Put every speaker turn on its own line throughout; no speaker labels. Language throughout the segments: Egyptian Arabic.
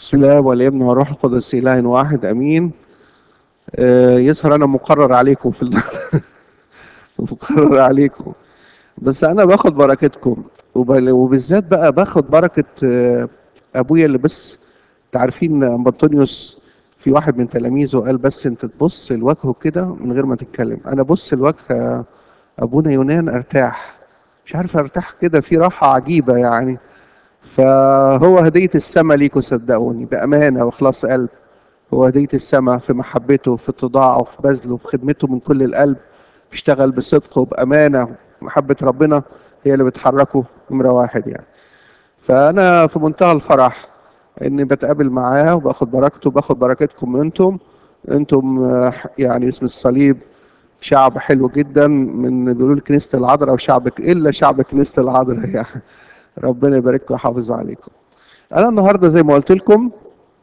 بسم الله والابن والروح القدس اله واحد امين آه، يظهر انا مقرر عليكم في ال- مقرر عليكم بس انا باخد بركتكم وب- وبالذات بقى باخد بركه آه، ابويا اللي بس تعرفين انطونيوس في واحد من تلاميذه قال بس انت تبص لوجهه كده من غير ما تتكلم انا بص لوجه آه، ابونا يونان ارتاح مش عارف ارتاح كده في راحه عجيبه يعني فهو هدية السماء ليكوا صدقوني بأمانة وإخلاص قلب هو هدية السماء في محبته في اتضاعه في بذله في خدمته من كل القلب بيشتغل بصدق وبأمانة محبة ربنا هي اللي بتحركه نمرة واحد يعني فأنا في منتهى الفرح إني بتقابل معاه وباخد بركته وباخد بركتكم انتم انتم آه، يعني اسم الصليب شعب حلو جدا من بيقولوا لي كنيسة العذراء وشعبك إلا شعب كنيسة العذراء يعني ربنا يبارككم ويحافظ عليكم انا النهارده زي ما قلت لكم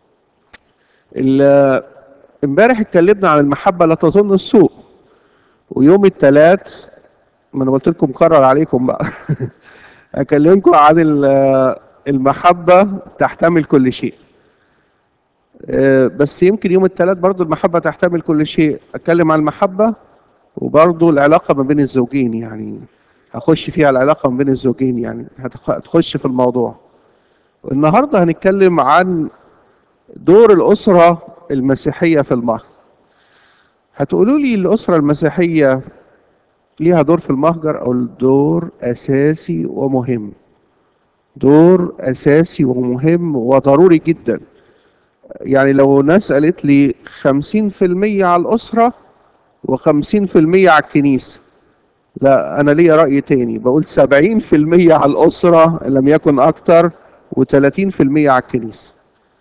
ال- امبارح اتكلمنا عن المحبه لا تظن السوء ويوم الثلاث ما انا قلت لكم كرر عليكم بقى اكلمكم عن ال- المحبه تحتمل كل شيء آه، بس يمكن يوم الثلاث برضو المحبه تحتمل كل شيء اتكلم عن المحبه وبرضو العلاقه ما بين الزوجين يعني هخش فيها العلاقه ما بين الزوجين يعني هتخ- هتخش في الموضوع النهارده هنتكلم عن دور الأسرة المسيحية في المهجر هتقولوا لي الأسرة المسيحية ليها دور في المهجر أو الدور أساسي ومهم دور أساسي ومهم وضروري جدا يعني لو ناس قالت لي خمسين في المية على الأسرة وخمسين في المية على الكنيسة لا أنا ليا رأي تاني بقول سبعين في المية على الأسرة إن لم يكن أكتر وتلاتين في المية على الكنيسة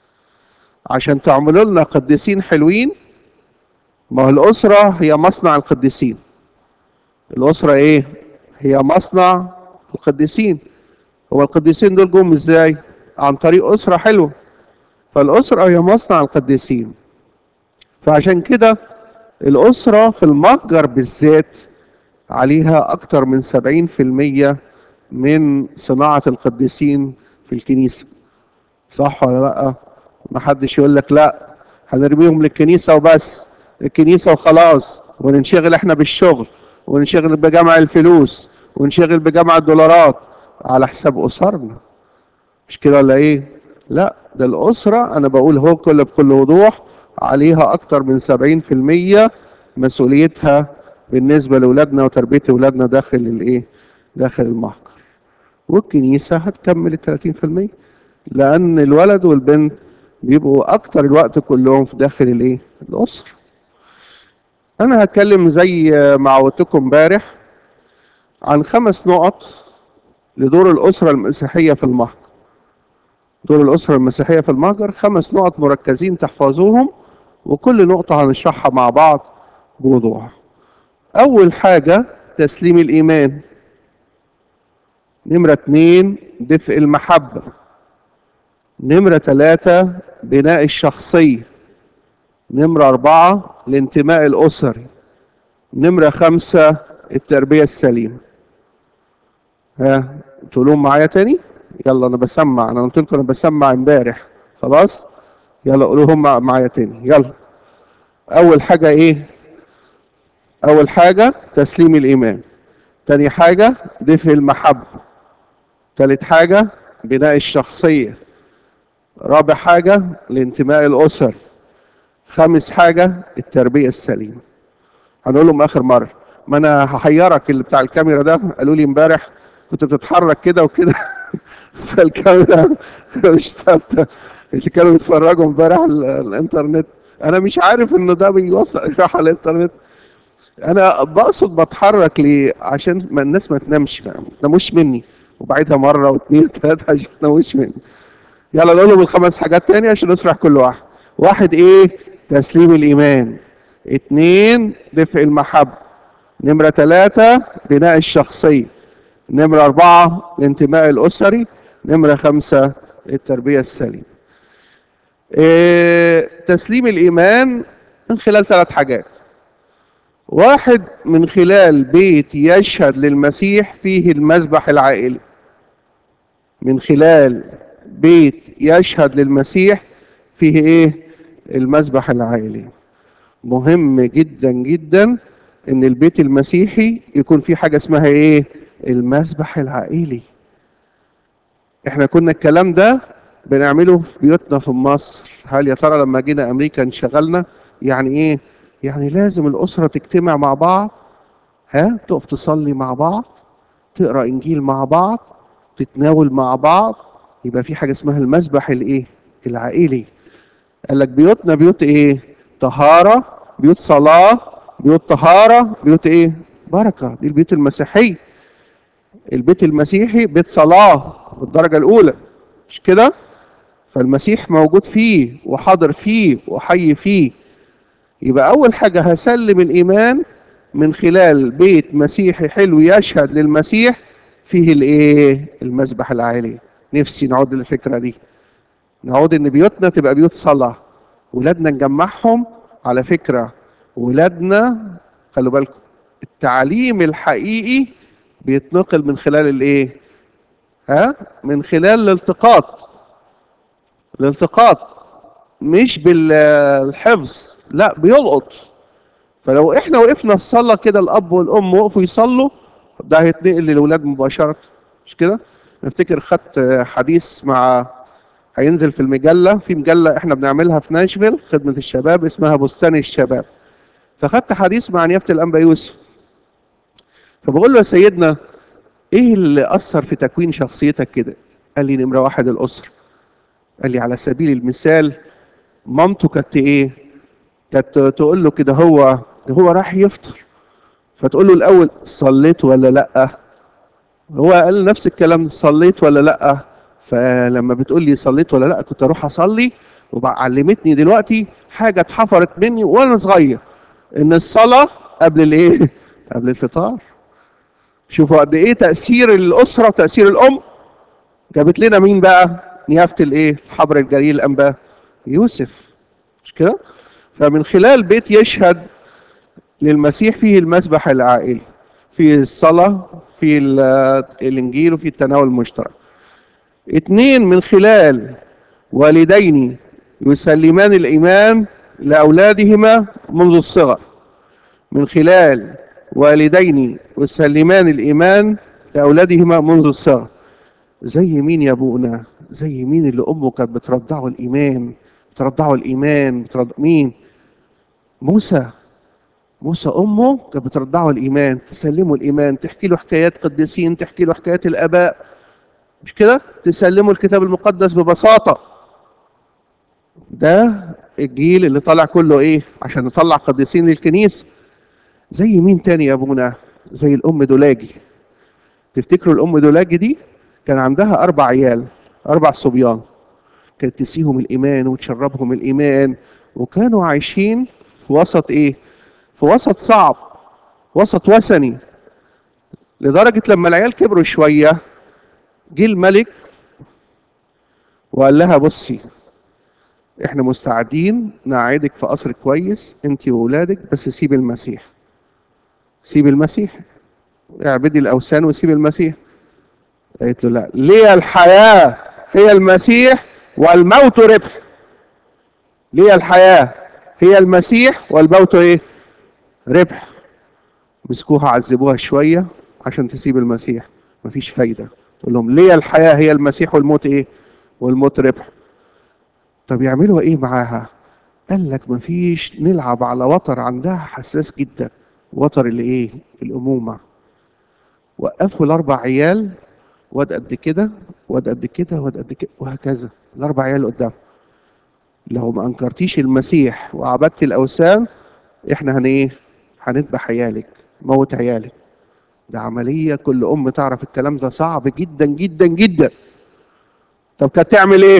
عشان تعملوا لنا قديسين حلوين ما هو الأسرة هي مصنع القديسين الأسرة إيه؟ هي مصنع القديسين هو القديسين دول جم إزاي؟ عن طريق أسرة حلوة فالأسرة هي مصنع القديسين فعشان كده الأسرة في المهجر بالذات عليها أكتر من سبعين في المية من صناعة القديسين في الكنيسة صح ولا لأ؟ محدش يقول لك لا هنرميهم للكنيسة وبس الكنيسة وخلاص وننشغل احنا بالشغل وننشغل بجمع الفلوس وننشغل بجمع الدولارات على حساب أسرنا مش كده ولا ايه؟ لا ده الأسرة أنا بقول هو كل بكل وضوح عليها أكتر من سبعين في المية مسؤوليتها بالنسبة لأولادنا وتربية أولادنا داخل الإيه؟ داخل المهجر والكنيسة هتكمل ال 30% لأن الولد والبنت بيبقوا أكتر الوقت كلهم في داخل الإيه؟ الأسرة. أنا هتكلم زي ما عودتكم امبارح عن خمس نقط لدور الأسرة المسيحية في المهجر. دور الأسرة المسيحية في المهجر خمس نقط مركزين تحفظوهم وكل نقطة هنشرحها مع بعض بوضوح. أول حاجة تسليم الإيمان. نمرة اتنين دفء المحبة. نمرة ثلاثة بناء الشخصية نمرة أربعة الانتماء الأسري نمرة خمسة التربية السليمة ها تقولون معايا تاني يلا أنا بسمع أنا قلت لكم أنا بسمع امبارح خلاص يلا قولوهم مع- معايا تاني يلا أول حاجة إيه أول حاجة تسليم الإيمان تاني حاجة دفء المحبة تالت حاجة بناء الشخصية رابع حاجة الانتماء الأسري خامس حاجة التربية السليمة هنقول لهم آخر مرة ما أنا هحيرك اللي بتاع الكاميرا ده قالوا لي امبارح كنت بتتحرك كده وكده فالكاميرا مش ثابتة اللي كانوا بيتفرجوا امبارح ال- الانترنت أنا مش عارف إنه ده بيوصل راح على الانترنت أنا بقصد بتحرك ليه عشان ما الناس ما تنامش ما تناموش مني وبعدها مرة واثنين وثلاثة عشان ما تناموش مني يلا نقول لهم الخمس حاجات تاني عشان نشرح كل واحد واحد ايه تسليم الايمان اتنين دفء المحبة نمرة ثلاثة بناء الشخصية نمرة أربعة الانتماء الأسري نمرة خمسة التربية السليمة إيه تسليم الإيمان من خلال ثلاث حاجات واحد من خلال بيت يشهد للمسيح فيه المذبح العائلي من خلال بيت يشهد للمسيح فيه ايه المذبح العائلي مهم جدا جدا ان البيت المسيحي يكون فيه حاجه اسمها ايه المذبح العائلي احنا كنا الكلام ده بنعمله في بيوتنا في مصر هل يا ترى لما جينا امريكا انشغلنا يعني ايه يعني لازم الاسره تجتمع مع بعض ها تقف تصلي مع بعض تقرا انجيل مع بعض تتناول مع بعض يبقى في حاجه اسمها المذبح الايه العائلي قال لك بيوتنا بيوت ايه طهاره بيوت صلاه بيوت طهاره بيوت ايه بركه دي البيوت المسيحيه البيت المسيحي بيت صلاه بالدرجه الاولى مش كده فالمسيح موجود فيه وحاضر فيه وحي فيه يبقى اول حاجه هسلم الايمان من خلال بيت مسيحي حلو يشهد للمسيح فيه الايه المذبح العالي نفسي نعود للفكره دي نعود ان بيوتنا تبقى بيوت صلاه ولادنا نجمعهم على فكره ولادنا خلوا بالكم التعليم الحقيقي بيتنقل من خلال الايه ها من خلال الالتقاط الالتقاط مش بالحفظ لا بيلقط فلو احنا وقفنا الصلاه كده الاب والام وقفوا يصلوا ده هيتنقل للاولاد مباشره مش كده نفتكر خدت حديث مع هينزل في المجله في مجله احنا بنعملها في ناشفيل خدمه الشباب اسمها بستان الشباب فخدت حديث مع نيافه الانبا يوسف فبقول له يا سيدنا ايه اللي اثر في تكوين شخصيتك كده قال لي نمره واحد الاسره قال لي على سبيل المثال مامته كانت ايه كانت تقول له كده هو هو راح يفطر فتقول له الاول صليت ولا لا هو قال نفس الكلام صليت ولا لا فلما بتقول لي صليت ولا لا كنت اروح اصلي وعلمتني دلوقتي حاجه اتحفرت مني وانا صغير ان الصلاه قبل الايه قبل الفطار شوفوا قد ايه تاثير الاسره وتاثير الام جابت لنا مين بقى نيافه الايه الحبر الجليل الانباء يوسف مش كده فمن خلال بيت يشهد للمسيح فيه المسبح العائلي فيه الصلاة في الإنجيل وفي التناول المشترك اتنين من خلال والدين يسلمان الإيمان لأولادهما منذ الصغر من خلال والدين يسلمان الإيمان لأولادهما منذ الصغر زي مين يا ابونا زي مين اللي أمه كانت بترضعه الإيمان بترضعه الإيمان بترضع مين موسى موسى امه كانت بترضعه الايمان تسلمه الايمان تحكي له حكايات قديسين تحكي له حكايات الاباء مش كده تسلمه الكتاب المقدس ببساطه ده الجيل اللي طالع كله ايه عشان نطلع قديسين للكنيسه زي مين تاني يا ابونا زي الام دولاجي تفتكروا الام دولاجي دي كان عندها اربع عيال اربع صبيان كانت تسيهم الايمان وتشربهم الايمان وكانوا عايشين في وسط ايه في وسط صعب وسط وثني لدرجة لما العيال كبروا شوية جه الملك وقال لها بصي احنا مستعدين نقعدك في قصر كويس انت واولادك بس سيب المسيح سيب المسيح اعبدي الاوثان وسيب المسيح قالت له لا ليه الحياة هي المسيح والموت ربح ليه الحياة هي المسيح والموت ايه ربح مسكوها عذبوها شوية عشان تسيب المسيح مفيش فايدة تقول لهم ليه الحياة هي المسيح والموت ايه والموت ربح طب يعملوا ايه معاها قال لك مفيش نلعب على وتر عندها حساس جدا وتر الايه الامومة وقفوا الاربع عيال واد قد كده واد قد كده واد قد كده وهكذا الاربع عيال قدام لو ما انكرتيش المسيح وعبدتي الاوثان احنا هن ايه هنذبح عيالك موت عيالك ده عمليه كل ام تعرف الكلام ده صعب جدا جدا جدا طب كانت تعمل ايه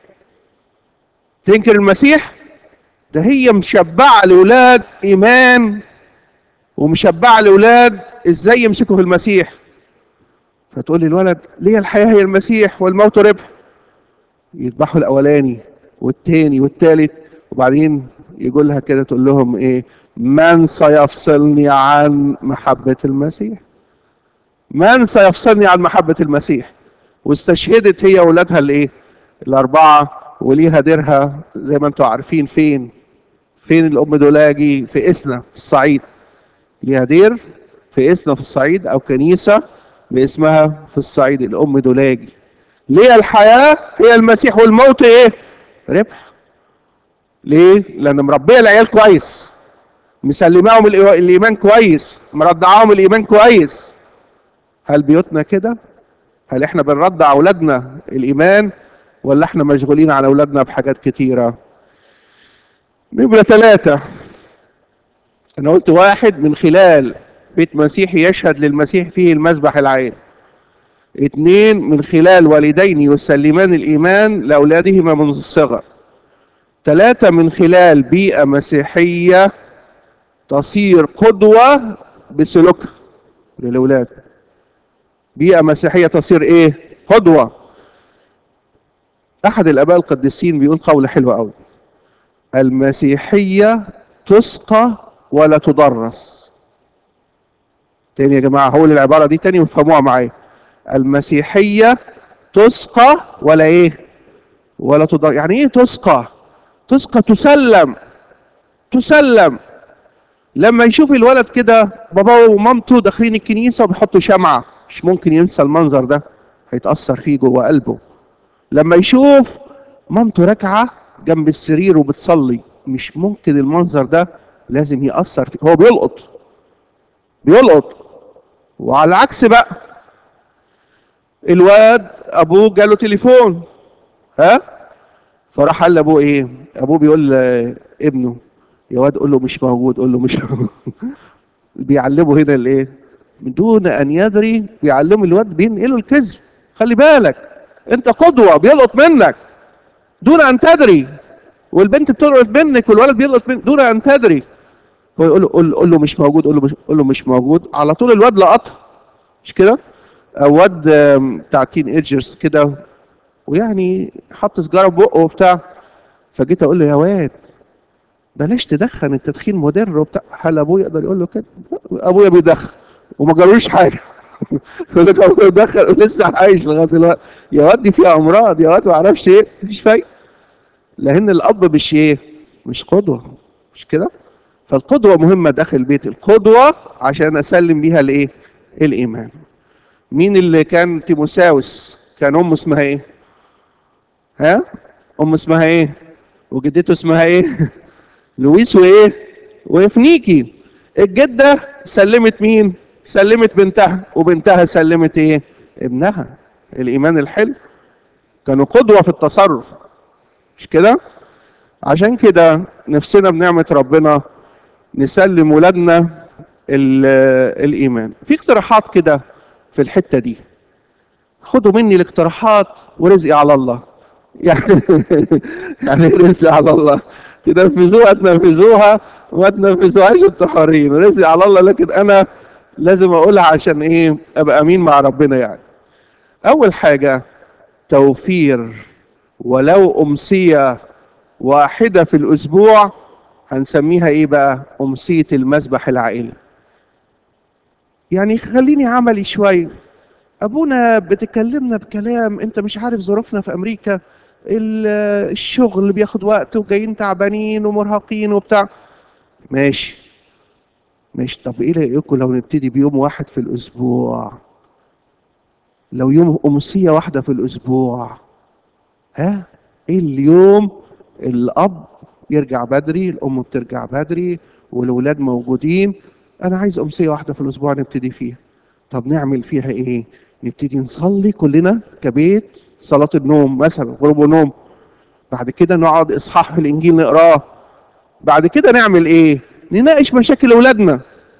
تنكر المسيح ده هي مشبعه لاولاد ايمان ومشبعه لاولاد ازاي يمسكوا في المسيح فتقول لي الولد ليه الحياه هي المسيح والموت ربح يذبحوا الاولاني والتاني والتالت وبعدين يقول لها كده تقول لهم ايه من سيفصلني عن محبة المسيح من سيفصلني عن محبة المسيح واستشهدت هي أولادها الإيه الأربعة وليها ديرها زي ما انتم عارفين فين فين الام دولاجي في اسنا في الصعيد ليها دير في اسنا في الصعيد او كنيسه باسمها في الصعيد الام دولاجي ليه الحياه هي المسيح والموت ايه ربح ليه لان مربيه العيال كويس مسلماهم الإي- الايمان كويس مرضعاهم الايمان كويس هل بيوتنا كده هل احنا بنرضع اولادنا الايمان ولا احنا مشغولين على اولادنا بحاجات كتيره نمرة ثلاثة أنا قلت واحد من خلال بيت مسيحي يشهد للمسيح فيه المذبح العين اثنين من خلال والدين يسلمان الإيمان لأولادهما منذ الصغر ثلاثة من خلال بيئة مسيحية تصير قدوة بسلوكها للأولاد بيئة مسيحية تصير إيه؟ قدوة أحد الآباء القديسين بيقول قول حلو قوي المسيحية تسقى ولا تدرس تاني يا جماعة هقول العبارة دي تاني وافهموها معايا المسيحية تسقى ولا ايه ولا تدرس يعني ايه تسقى تسقى تسلم تسلم لما يشوف الولد كده باباه ومامته داخلين الكنيسة وبيحطوا شمعة مش ممكن ينسى المنظر ده هيتأثر فيه جوه قلبه لما يشوف مامته راكعة جنب السرير وبتصلي مش ممكن المنظر ده لازم يأثر فيه هو بيلقط بيلقط وعلى العكس بقى الواد ابوه جاله تليفون ها فراح قال لابوه ايه ابوه بيقول لابنه يا واد قول له مش موجود قول له مش موجود بيعلمه هنا الايه من دون ان يدري بيعلموا الواد بينقلوا الكذب خلي بالك انت قدوه بيلقط منك دون ان تدري والبنت بتلقط منك والولد بيلقط منك دون ان تدري هو يقول له قول, قول له مش موجود قول له مش قول له مش موجود على طول الواد لقطها مش كده او واد آم، بتاع تين ايجرز كده ويعني حط سجاره في بقه وبتاع فجيت اقول له يا واد بلاش تدخن التدخين مضر وبتاع هل ابوه يقدر يقول له كده ابويا بيدخن وما جرالوش حاجه يقول لك ابويا بيدخن ولسه عايش لغايه دلوقتي يا واد دي فيها امراض يا واد ما اعرفش ايه مش فايق لان الاب مش ايه مش قدوه مش كده فالقدوه مهمه داخل البيت القدوه عشان اسلم بيها الايه الايمان مين اللي كان تيموساوس كان امه اسمها ايه ها ام اسمها ايه وجدته اسمها ايه لويس وايه وفنيكي الجده سلمت مين سلمت بنتها وبنتها سلمت ايه ابنها الايمان الحلو كانوا قدوه في التصرف مش كده عشان كده نفسنا بنعمه ربنا نسلم ولادنا ال- الايمان في اقتراحات كده في الحته دي خدوا مني الاقتراحات ورزقي على الله يعني يعني إيه رزقي على الله تنفذوها تنفذوها وما تنفذوهاش انتوا حرين رزقي على الله لكن انا لازم اقولها عشان ايه ابقى امين مع ربنا يعني اول حاجه توفير ولو امسيه واحده في الاسبوع هنسميها ايه بقى امسيه المسبح العائلي يعني خليني عملي شويه ابونا بتكلمنا بكلام انت مش عارف ظروفنا في امريكا ال- الشغل بياخد وقت وجايين تعبانين ومرهقين وبتاع ماشي ماشي طب ايه رايكم لو نبتدي بيوم واحد في الاسبوع لو يوم امسيه واحده في الاسبوع ها ايه اليوم الاب يرجع بدري الام بترجع بدري والولاد موجودين انا عايز امسيه واحده في الاسبوع نبتدي فيها طب نعمل فيها ايه نبتدي نصلي كلنا كبيت صلاة النوم مثلا غروب ونوم بعد كده نقعد اصحاح في الانجيل نقراه بعد كده نعمل ايه نناقش مشاكل اولادنا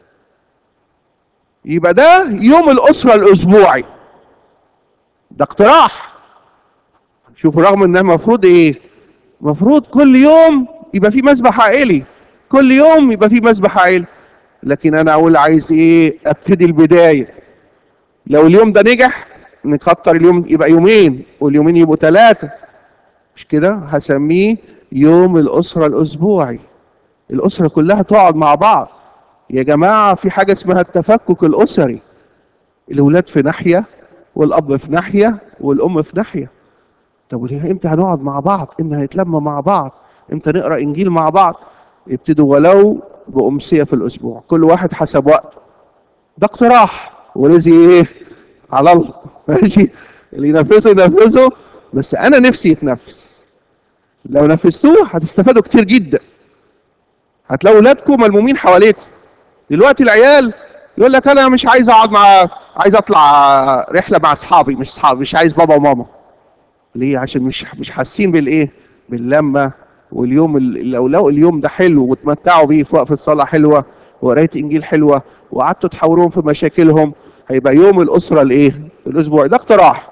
يبقى ده يوم الاسره الاسبوعي ده اقتراح شوفوا رغم انها المفروض ايه المفروض كل يوم يبقى في مسبح عائلي كل يوم يبقى في مسبح عائلي لكن انا اقول عايز ايه ابتدي البدايه لو اليوم ده نجح نكتر اليوم يبقى يومين واليومين يبقوا ثلاثه مش كده هسميه يوم الاسره الاسبوعي الاسره كلها تقعد مع بعض يا جماعه في حاجه اسمها التفكك الاسري الاولاد في ناحيه والاب في ناحيه والام في ناحيه طب وليه- امتى هنقعد مع بعض امتى هنتلم مع بعض امتى نقرا انجيل مع بعض ابتدوا ولو بامسيه في الاسبوع كل واحد حسب وقته ده اقتراح ورزق ايه على الله ماشي اللي ينفذه ينفذه بس انا نفسي يتنفس لو نفذتوه هتستفادوا كتير جدا هتلاقوا ولادكم ملمومين حواليكم دلوقتي العيال يقول لك انا مش عايز اقعد مع عايز اطلع رحله مع اصحابي مش اصحابي مش عايز بابا وماما ليه عشان مش مش حاسين بالايه باللمه واليوم ال- لو لو اليوم ده حلو وتمتعوا بيه في وقفه صلاه حلوه وقرايه انجيل حلوه وقعدتوا تحاوروهم في مشاكلهم هيبقى يوم الاسره الايه الاسبوعي ده اقتراح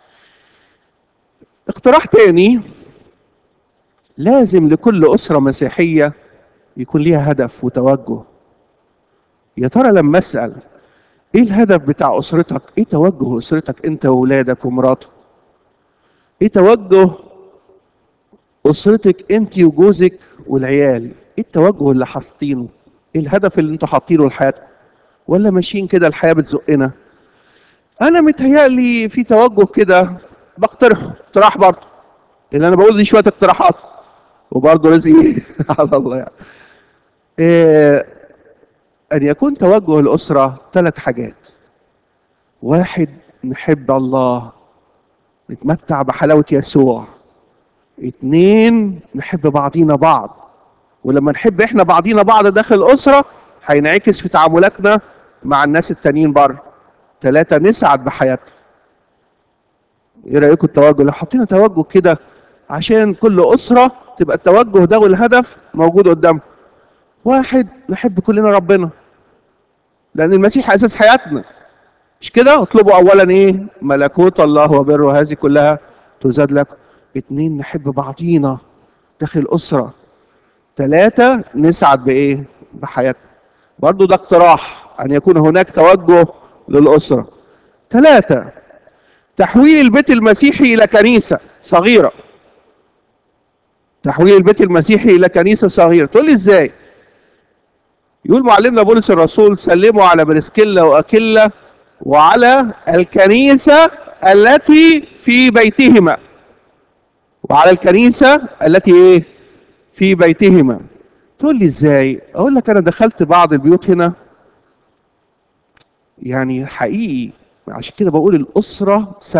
اقتراح تاني لازم لكل اسره مسيحيه يكون ليها هدف وتوجه يا ترى لما اسال ايه الهدف بتاع اسرتك ايه توجه اسرتك انت واولادك ومراتك ايه توجه اسرتك انت وجوزك والعيال ايه التوجه اللي حاطينه ايه الهدف اللي انتوا حاطينه لحياتكم ولا ماشيين كده الحياه بتزقنا انا متهيألي في توجه كده بقترحه اقتراح برضه اللي انا بقول دي شويه اقتراحات وبرضه رزقي على الله يعني إيه ان يكون توجه الاسره ثلاث حاجات واحد نحب الله نتمتع بحلاوه يسوع اتنين نحب بعضينا بعض ولما نحب احنا بعضينا بعض داخل الاسره هينعكس في تعاملاتنا مع الناس التانيين بره ثلاثة نسعد بحياتنا ايه رايكم التوجه لو حطينا توجه كده عشان كل اسره تبقى التوجه ده والهدف موجود قدامها واحد نحب كلنا ربنا لان المسيح اساس حياتنا مش كده اطلبوا اولا ايه ملكوت الله وبره هذه كلها تزاد لكم اتنين نحب بعضينا داخل الاسره ثلاثة نسعد بايه بحياتنا برضو ده اقتراح ان يكون هناك توجه للاسره ثلاثة تحويل البيت المسيحي الى كنيسه صغيره تحويل البيت المسيحي الى كنيسه صغيره تقول لي ازاي يقول معلمنا بولس الرسول سلموا على برسكيلا واكيلا وعلى الكنيسه التي في بيتهما وعلى الكنيسه التي ايه في بيتهما تقول لي ازاي اقول لك انا دخلت بعض البيوت هنا يعني حقيقي عشان كده بقول الاسره 70%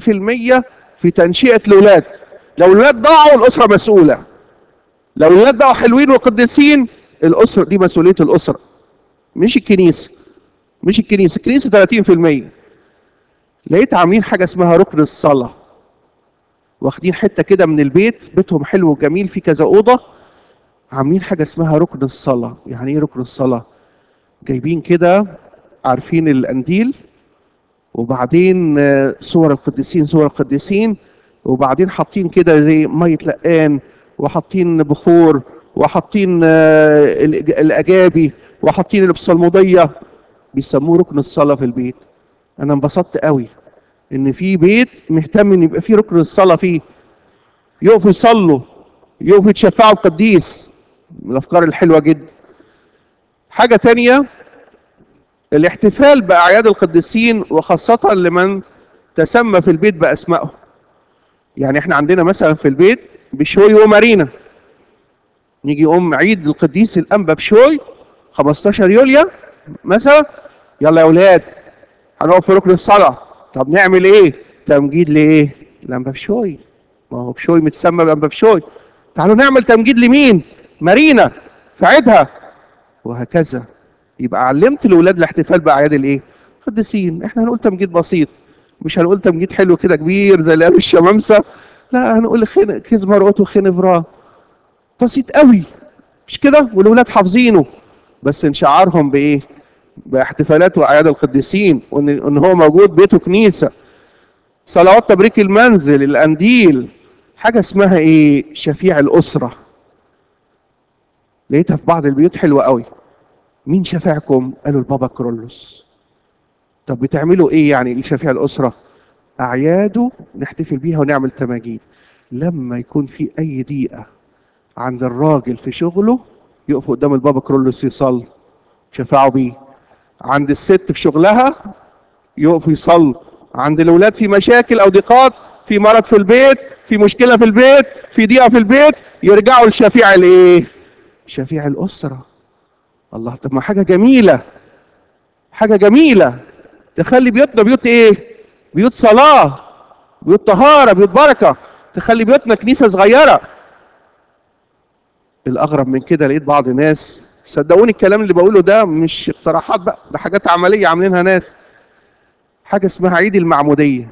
في تنشئه الاولاد لو الاولاد ضاعوا الاسره مسؤوله لو الاولاد ضاعوا حلوين وقديسين الاسره دي مسؤوليه الاسره مش الكنيسه مش الكنيسه الكنيسه 30% لقيت عاملين حاجه اسمها ركن الصلاه واخدين حته كده من البيت بيتهم حلو وجميل في كذا اوضه عاملين حاجه اسمها ركن الصلاه يعني ايه ركن الصلاه جايبين كده عارفين القنديل وبعدين آه، صور القديسين صور القديسين وبعدين حاطين كده زي ميه لقان وحاطين بخور وحاطين آه، الإج- الاجابي وحاطين البصلموديه بيسموه ركن الصلاه في البيت انا انبسطت قوي ان في بيت مهتم ان يبقى فيه ركن الصلاه فيه يقفوا يصلوا يقفوا يتشفعوا القديس من الافكار الحلوه جدا حاجه تانية الاحتفال باعياد القديسين وخاصه لمن تسمى في البيت باسمائهم يعني احنا عندنا مثلا في البيت بشوي ومارينا نيجي يقوم عيد القديس الانبا بشوي 15 يوليو مثلا يلا يا اولاد هنقف في ركن الصلاه طب نعمل ايه تمجيد لايه الانبا بشوي ما هو بشوي متسمى بانبا بشوي تعالوا نعمل تمجيد لمين مارينا في عيدها وهكذا يبقى علمت الاولاد الاحتفال باعياد الايه قديسين احنا هنقول تمجيد بسيط مش هنقول تمجيد حلو كده كبير زي اللي قال الشمامسه لا هنقول خين كيز مرقوت وخنفرا بسيط قوي مش كده والاولاد حافظينه بس نشعرهم بايه باحتفالات واعياد القديسين وان ان هو موجود بيته كنيسه صلوات تبريك المنزل القنديل حاجه اسمها ايه شفيع الاسره لقيتها في بعض البيوت حلوه قوي مين شفيعكم قالوا البابا كرولوس طب بتعملوا ايه يعني لشفيع الاسره اعياده نحتفل بيها ونعمل تماجيد لما يكون في اي ضيقه عند الراجل في شغله يقف قدام البابا كرولوس يصلي شفاعوا بيه عند الست في شغلها يقفوا يصلوا عند الاولاد في مشاكل او ضيقات في في مرض في البيت في مشكله في البيت في ضيقه في البيت يرجعوا لشفيع الايه شفيع الاسره الله طب ما حاجه جميله حاجه جميله تخلي بيوتنا بيوت ايه بيوت صلاه بيوت طهاره بيوت بركه تخلي بيوتنا كنيسه صغيره الاغرب من كده لقيت بعض الناس صدقوني الكلام اللي بقوله ده مش اقتراحات بقى ده حاجات عمليه عاملينها ناس حاجه اسمها عيد المعموديه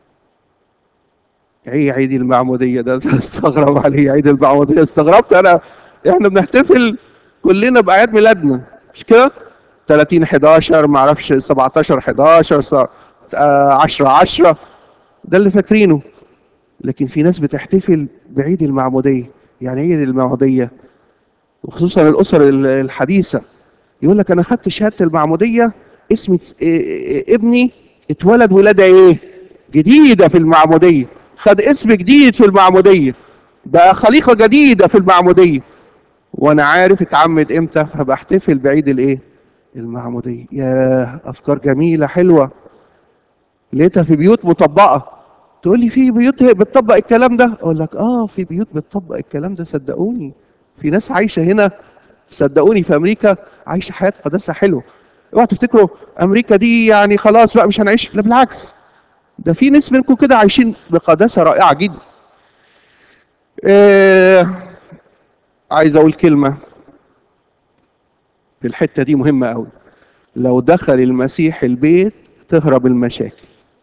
ايه عيد المعموديه ده استغرب عليه عيد المعموديه استغربت انا احنا بنحتفل كلنا باعياد ميلادنا مش كده 30 11 ما اعرفش 17 11 10 10 ده اللي فاكرينه لكن في ناس بتحتفل بعيد المعموديه يعني ايه عيد المعموديه وخصوصا الاسر الحديثه يقول لك انا خدت شهاده المعموديه اسم ابني اتولد ولاده ايه جديده في المعموديه خد اسم جديد في المعموديه بقى خليقه جديده في المعموديه وانا عارف اتعمد امتى فبحتفل بعيد الايه المعموديه يا افكار جميله حلوه لقيتها في بيوت مطبقه تقول لي في بيوت بتطبق الكلام ده اقول لك اه في بيوت بتطبق الكلام ده صدقوني في ناس عايشه هنا صدقوني في امريكا عايشه حياه قداسه حلوه اوعوا تفتكروا امريكا دي يعني خلاص بقى مش هنعيش لا بالعكس ده في ناس منكم كده عايشين بقداسه رائعه جدا آه عايز اقول كلمه في الحته دي مهمه قوي لو دخل المسيح البيت تهرب المشاكل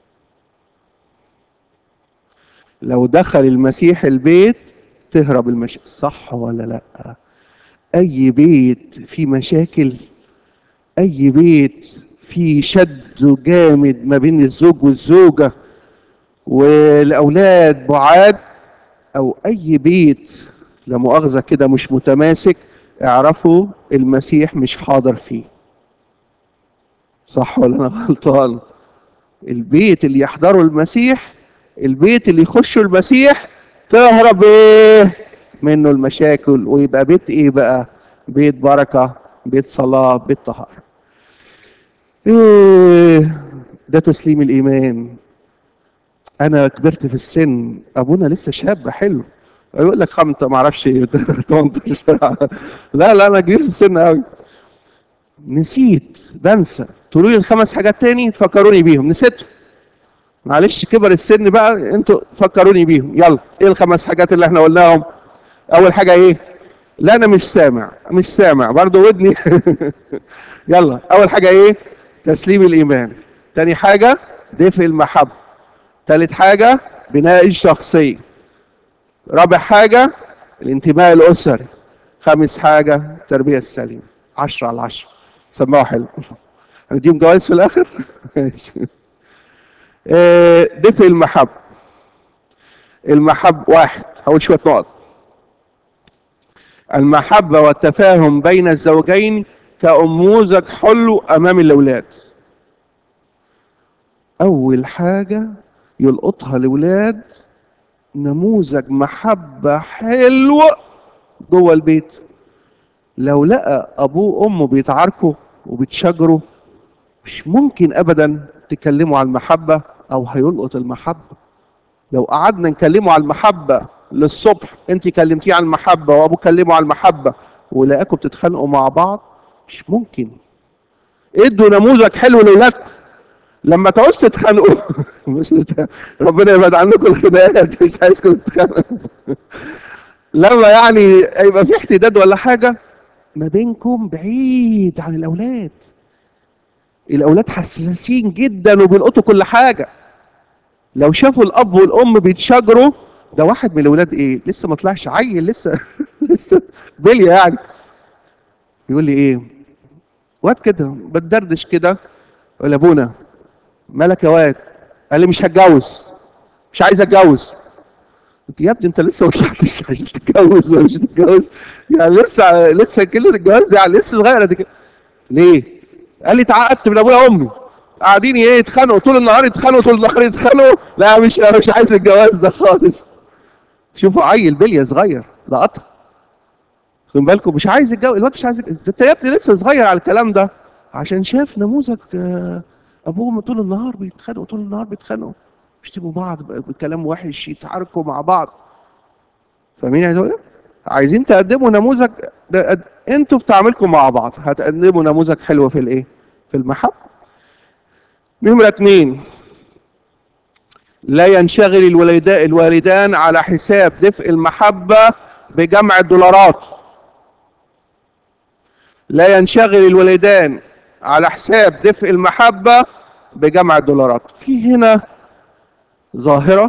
لو دخل المسيح البيت تهرب المشاكل صح ولا لا اي بيت فيه مشاكل اي بيت فيه شد جامد ما بين الزوج والزوجه والاولاد بعاد او اي بيت لا مؤاخذه كده مش متماسك اعرفوا المسيح مش حاضر فيه صح ولا انا غلطان البيت اللي يحضره المسيح البيت اللي يخشه المسيح تهرب ايه منه المشاكل ويبقى بيت ايه بقى بيت بركه بيت صلاه بيت طهاره ايه ده تسليم الايمان انا كبرت في السن ابونا لسه شاب حلو يقول لك خمسة ما اعرفش 18 لا لا انا كبير في السن قوي نسيت بنسى تقولوا لي الخمس حاجات تاني تفكروني بيهم نسيتهم معلش كبر السن بقى انتوا فكروني بيهم يلا ايه الخمس حاجات اللي احنا قلناهم اول حاجه ايه لا انا مش سامع مش سامع برضو ودني يلا اول حاجه ايه تسليم الايمان تاني حاجه دفء المحبه تالت حاجه بناء الشخصيه رابع حاجه الانتماء الاسري خامس حاجه التربيه السليمه عشرة على عشرة سموها حلو هنديهم جوائز في الاخر دفء المحبة المحب واحد هقول شوية نقط المحبة والتفاهم بين الزوجين كأنموذج حلو أمام الأولاد أول حاجة يلقطها الأولاد نموذج محبة حلو جوه البيت لو لقى أبوه وأمه بيتعاركوا وبيتشاجروا مش ممكن أبدا تكلموا عن المحبة أو هيلقط المحبة لو قعدنا نكلمه على المحبة للصبح أنت كلمتيه عن المحبة وأبوه كلمه على المحبة ولقاكم بتتخانقوا مع بعض مش ممكن ادوا نموذج حلو لأولادكم لما تعوز تتخانقوا مش ربنا يبعد عنكم الخناقات مش عايزكم تتخانقوا لما يعني يبقى في احتداد ولا حاجة ما بينكم بعيد عن الأولاد الاولاد حساسين جدا وبيلقطوا كل حاجه لو شافوا الاب والام بيتشاجروا ده واحد من الاولاد ايه لسه ما طلعش عيل لسه لسه بليه يعني يقول لي ايه واد كده بتدردش كده ولا ابونا مالك يا واد قال لي مش هتجوز مش عايز اتجوز قلت يا ابني انت لسه ما طلعتش عشان تتجوز ولا مش تتجوز يعني لسه لسه كلمه الجواز دي يعني لسه صغيره دي كده ليه؟ قال لي اتعقدت من ابويا وامي قاعدين ايه يتخانقوا طول النهار يتخانقوا طول النهار يتخانقوا لا مش انا مش عايز الجواز ده خالص شوفوا عيل بليه صغير لقطها خد بالكم مش عايز الجواز الواد مش عايز انت يا ابني لسه صغير على الكلام ده عشان شاف نموذج ابوهم طول النهار بيتخانقوا طول النهار بيتخانقوا يشتموا بعض بكلام وحش يتعاركوا مع بعض فاهمين عايز اقول إيه؟ عايزين تقدموا نموذج ده قد- انتوا في تعاملكم مع بعض هتقدموا نموذج حلو في الايه في المحبه نمرة اتنين لا ينشغل الوالدا- الوالدان على حساب دفء المحبة بجمع الدولارات لا ينشغل الوالدان على حساب دفء المحبة بجمع الدولارات في هنا ظاهرة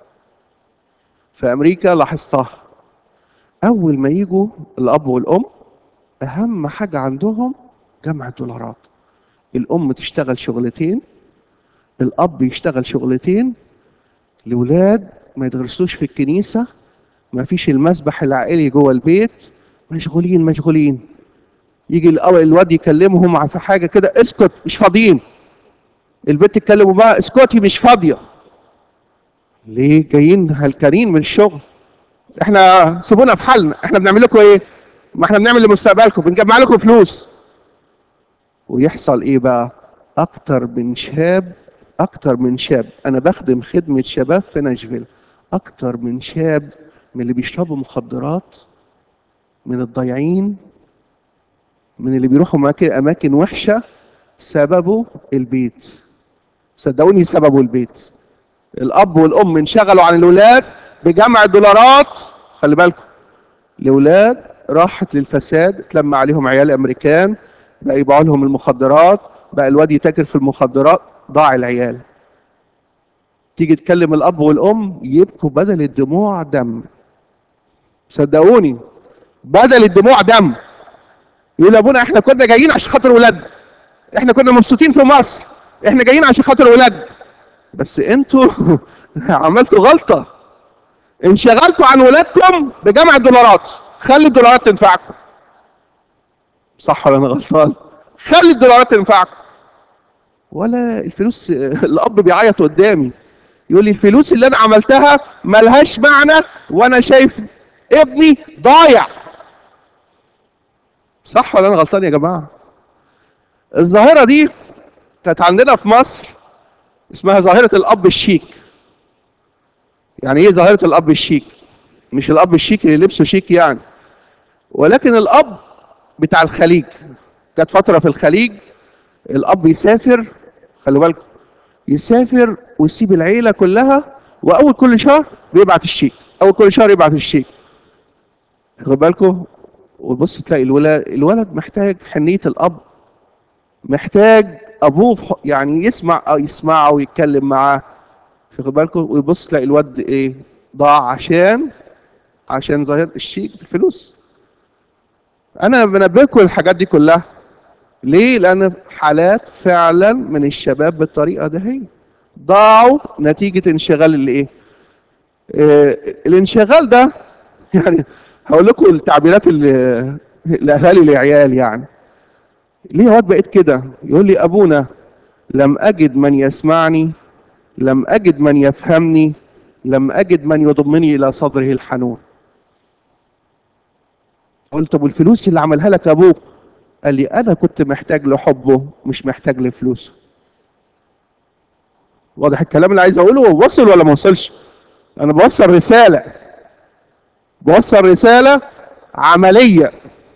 في أمريكا لاحظتها أول ما يجوا الأب والأم أهم حاجة عندهم جمع الدولارات الأم تشتغل شغلتين الأب يشتغل شغلتين الولاد ما يدرسوش في الكنيسة ما فيش المسبح العائلي جوه البيت مشغولين مشغولين يجي الأو- الواد يكلمهم في حاجة كده اسكت مش فاضيين البنت تكلموا بقى اسكتي مش فاضية ليه جايين هلكانين من الشغل احنا سيبونا في حالنا احنا بنعمل لكم ايه ما احنا بنعمل لمستقبلكم بنجمع لكم فلوس ويحصل ايه بقى اكتر من شاب اكتر من شاب انا بخدم خدمة شباب في ناشفيل اكتر من شاب من اللي بيشربوا مخدرات من الضايعين من اللي بيروحوا اماكن اماكن وحشة سببه البيت صدقوني سببه البيت الاب والام انشغلوا عن الولاد بجمع الدولارات خلي بالكم الاولاد راحت للفساد اتلم عليهم عيال امريكان بقى يبيعوا لهم المخدرات بقى الواد يتاجر في المخدرات ضاع العيال تيجي تكلم الاب والام يبكوا بدل الدموع دم صدقوني بدل الدموع دم يقول يا ابونا احنا كنا جايين عشان خاطر ولادنا احنا كنا مبسوطين في مصر احنا جايين عشان خاطر ولادنا بس انتوا عملتوا غلطه انشغلتوا عن ولادكم بجمع الدولارات خلي الدولارات تنفعكم صح ولا انا غلطان خلي الدولارات تنفعكم ولا الفلوس الاب بيعيط قدامي يقول لي الفلوس اللي انا عملتها ملهاش معنى وانا شايف ابني ضايع صح ولا انا غلطان يا جماعه الظاهره دي كانت عندنا في مصر اسمها ظاهره الاب الشيك يعني ايه ظاهره الاب الشيك مش الاب الشيك اللي لبسه شيك يعني ولكن الاب بتاع الخليج كانت فتره في الخليج الاب يسافر خلي بالكم يسافر ويسيب العيله كلها واول كل شهر بيبعت الشيك اول كل شهر يبعت الشيك خد بالكم وبص تلاقي الولد الولد محتاج حنيه الاب محتاج ابوه في ح- يعني يسمع أو يسمعه ويتكلم معاه خد بالكم ويبص تلاقي الواد ايه ضاع عشان عشان ظاهر الشيك الفلوس انا بنبهكم الحاجات دي كلها ليه لان حالات فعلا من الشباب بالطريقه ده هي ضاعوا نتيجه انشغال الايه آه الانشغال ده يعني هقول لكم التعبيرات اللي الاهالي للعيال يعني ليه يا واد بقيت كده يقول لي ابونا لم اجد من يسمعني لم اجد من يفهمني لم اجد من يضمني الى صدره الحنون قلت طب والفلوس اللي عملها لك ابوك قال لي انا كنت محتاج لحبه مش محتاج لفلوسه واضح الكلام اللي عايز اقوله وصل ولا ما وصلش انا بوصل رساله بوصل رساله عمليه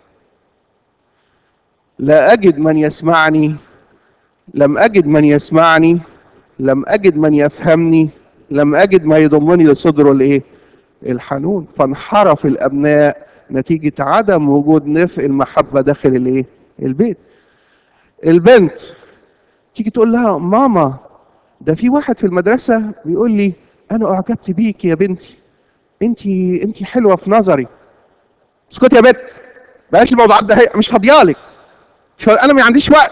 لا اجد من يسمعني لم اجد من يسمعني لم اجد من يفهمني لم اجد ما يضمني لصدره الايه الحنون فانحرف الابناء نتيجه عدم وجود نفع المحبه داخل الايه البيت البنت تيجي تقول لها ماما ده في واحد في المدرسه بيقول لي انا اعجبت بيك يا بنتي انت انت حلوه في نظري اسكتي يا بنت بلاش الموضوعات ده هي مش فاضيالك مش فاضي- انا ما عنديش وقت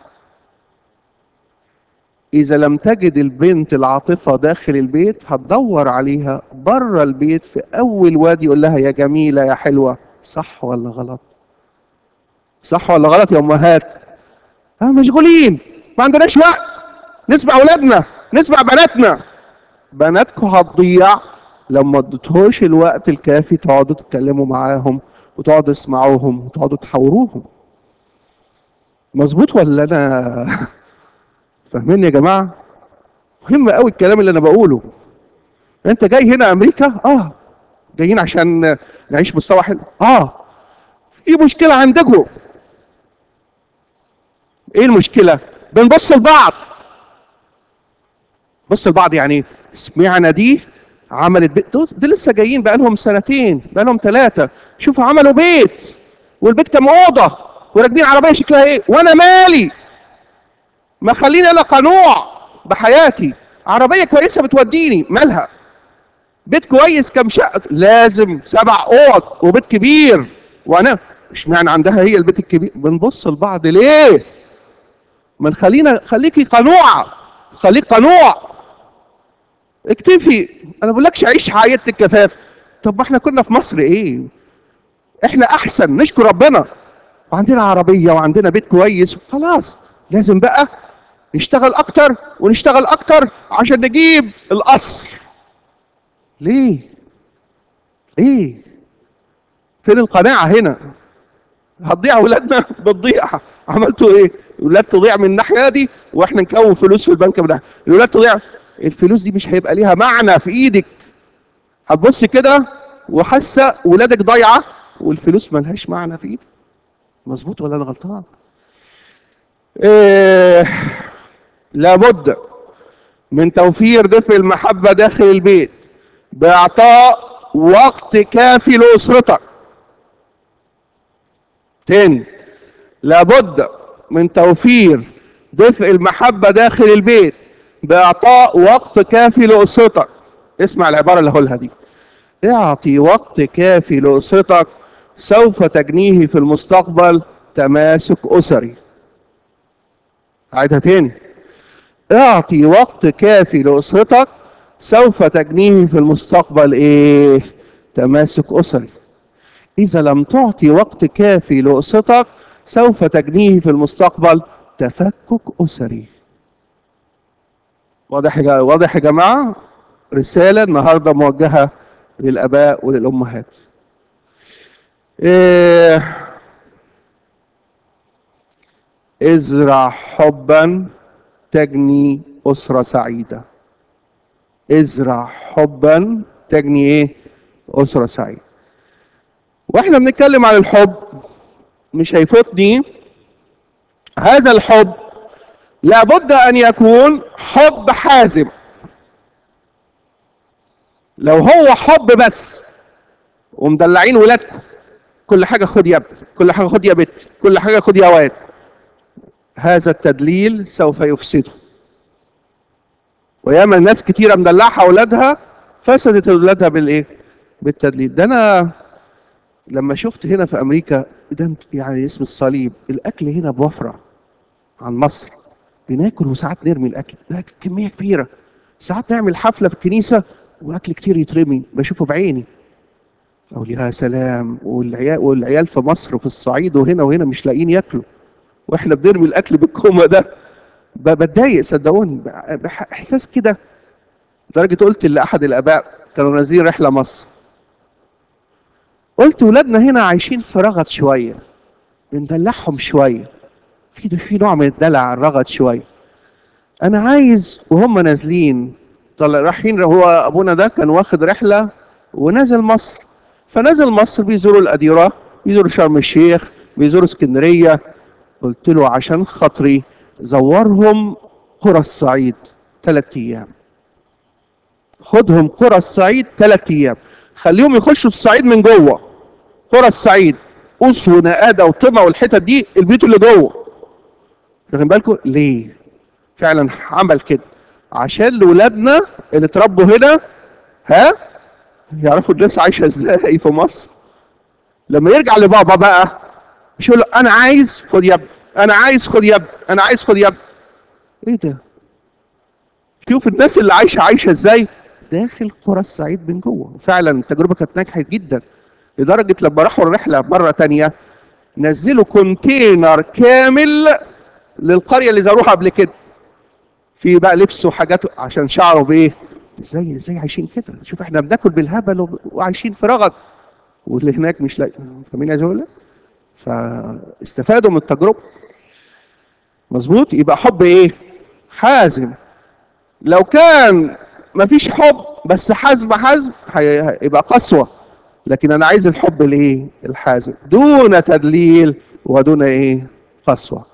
إذا لم تجد البنت العاطفة داخل البيت هتدور عليها بره البيت في أول وادي يقول لها يا جميلة يا حلوة صح ولا غلط؟ صح ولا غلط يا أمهات؟ ها مشغولين ما عندناش وقت نسمع أولادنا نسمع بناتنا بناتكم هتضيع لما اديتهوش الوقت الكافي تقعدوا تتكلموا معاهم وتقعدوا تسمعوهم وتقعدوا تحاوروهم مظبوط ولا انا فاهمين يا جماعه مهم قوي الكلام اللي انا بقوله انت جاي هنا امريكا اه جايين عشان نعيش مستوى حلو اه في مشكله عندكم ايه المشكله بنبص لبعض بص لبعض يعني سمعنا دي عملت بيت دول دول لسه جايين بقى لهم سنتين بقى لهم ثلاثه شوفوا عملوا بيت والبيت كام اوضه وراكبين عربيه شكلها ايه وانا مالي ما خليني انا قنوع بحياتي عربيه كويسه بتوديني مالها بيت كويس كام شقه لازم سبع اوض وبيت كبير وانا اشمعنى عندها هي البيت الكبير بنبص لبعض ليه ما نخلينا خليكي قنوعه خليك قنوع اكتفي انا بقولكش عيش حياه الكفاف طب ما احنا كنا في مصر ايه احنا احسن نشكر ربنا وعندنا عربيه وعندنا بيت كويس خلاص لازم بقى نشتغل اكتر ونشتغل اكتر عشان نجيب القصر ليه ليه فين القناعه هنا هتضيع ولادنا بتضيع عملتوا ايه الولاد تضيع من الناحيه دي واحنا نكون فلوس في البنك من الناحيه الولاد تضيع الفلوس دي مش هيبقى ليها معنى في ايدك هتبص كده وحاسه ولادك ضايعه والفلوس ملهاش معنى في ايدك مظبوط ولا انا غلطان إيه لابد من توفير دفء المحبه داخل البيت باعطاء وقت كافي لاسرتك تاني لابد من توفير دفء المحبة داخل البيت بإعطاء وقت كافي لأسرتك اسمع العبارة اللي هقولها دي اعطي وقت كافي لأسرتك سوف تجنيه في المستقبل تماسك أسري أعيدها تاني اعطي وقت كافي لأسرتك سوف تجنيه في المستقبل ايه تماسك أسري إذا لم تعطي وقت كافي لأسرتك سوف تجنيه في المستقبل تفكك أسري واضح يا واضح يا جماعة رسالة النهاردة موجهة للآباء وللأمهات إيه ازرع حبا تجني أسرة سعيدة ازرع حبا تجني ايه أسرة سعيدة واحنا بنتكلم عن الحب مش هيفوتني هذا الحب لابد ان يكون حب حازم لو هو حب بس ومدلعين ولادكم كل حاجه خد يا ابني كل حاجه خد يا بنت كل حاجه خد يا واد هذا التدليل سوف يفسده وياما ناس كتيره مدلعها اولادها فسدت اولادها بالايه بالتدليل ده انا لما شفت هنا في امريكا ده يعني اسم الصليب الاكل هنا بوفره عن مصر بناكل وساعات نرمي الاكل ده كميه كبيره ساعات نعمل حفله في الكنيسه واكل كتير يترمي بشوفه بعيني اقول يا سلام والعيال والعيال في مصر وفي الصعيد وهنا وهنا مش لاقيين ياكلوا واحنا بنرمي الاكل بالكومه ده ب- بتضايق صدقوني ب- بح- احساس كده لدرجه قلت لاحد الاباء كانوا نازلين رحله مصر قلت ولادنا هنا عايشين في رغد شويه بندلعهم شويه في ده في نوع من الدلع الرغد شويه انا عايز وهم نازلين طلع رايحين هو ابونا ده كان واخد رحله ونازل مصر فنزل مصر بيزوروا الاديره بيزوروا شرم الشيخ بيزوروا اسكندريه قلت له عشان خاطري زورهم قرى الصعيد ثلاث ايام خدهم قرى الصعيد ثلاث ايام خليهم يخشوا الصعيد من جوه قرى الصعيد قوس ونقاده وطمع والحتت دي البيوت اللي جوه واخدين بالكم ليه فعلا عمل كده عشان لاولادنا اللي اتربوا هنا ها يعرفوا الناس عايشه ازاي في مصر لما يرجع لبابا بقى مش يقول له انا عايز خد يا ابني انا عايز خد يا ابني انا عايز خد يا ابني ايه ده شوف الناس اللي عايشه عايشه ازاي داخل قرى الصعيد من جوه فعلا التجربه كانت ناجحه جدا لدرجه لما راحوا الرحله مره تانية نزلوا كونتينر كامل للقريه اللي زاروها قبل كده في بقى لبس وحاجات عشان شعروا بايه ازاي ازاي عايشين كده شوف احنا بناكل بالهبل وب- وعايشين في رغد واللي هناك مش لاقي فاهمين عايز اقول إيه؟ فاستفادوا من التجربه مظبوط يبقى حب ايه حازم لو كان مفيش حب بس حزم حزم هي- هيبقى قسوة لكن انا عايز الحب الايه الحازم دون تدليل ودون ايه قسوة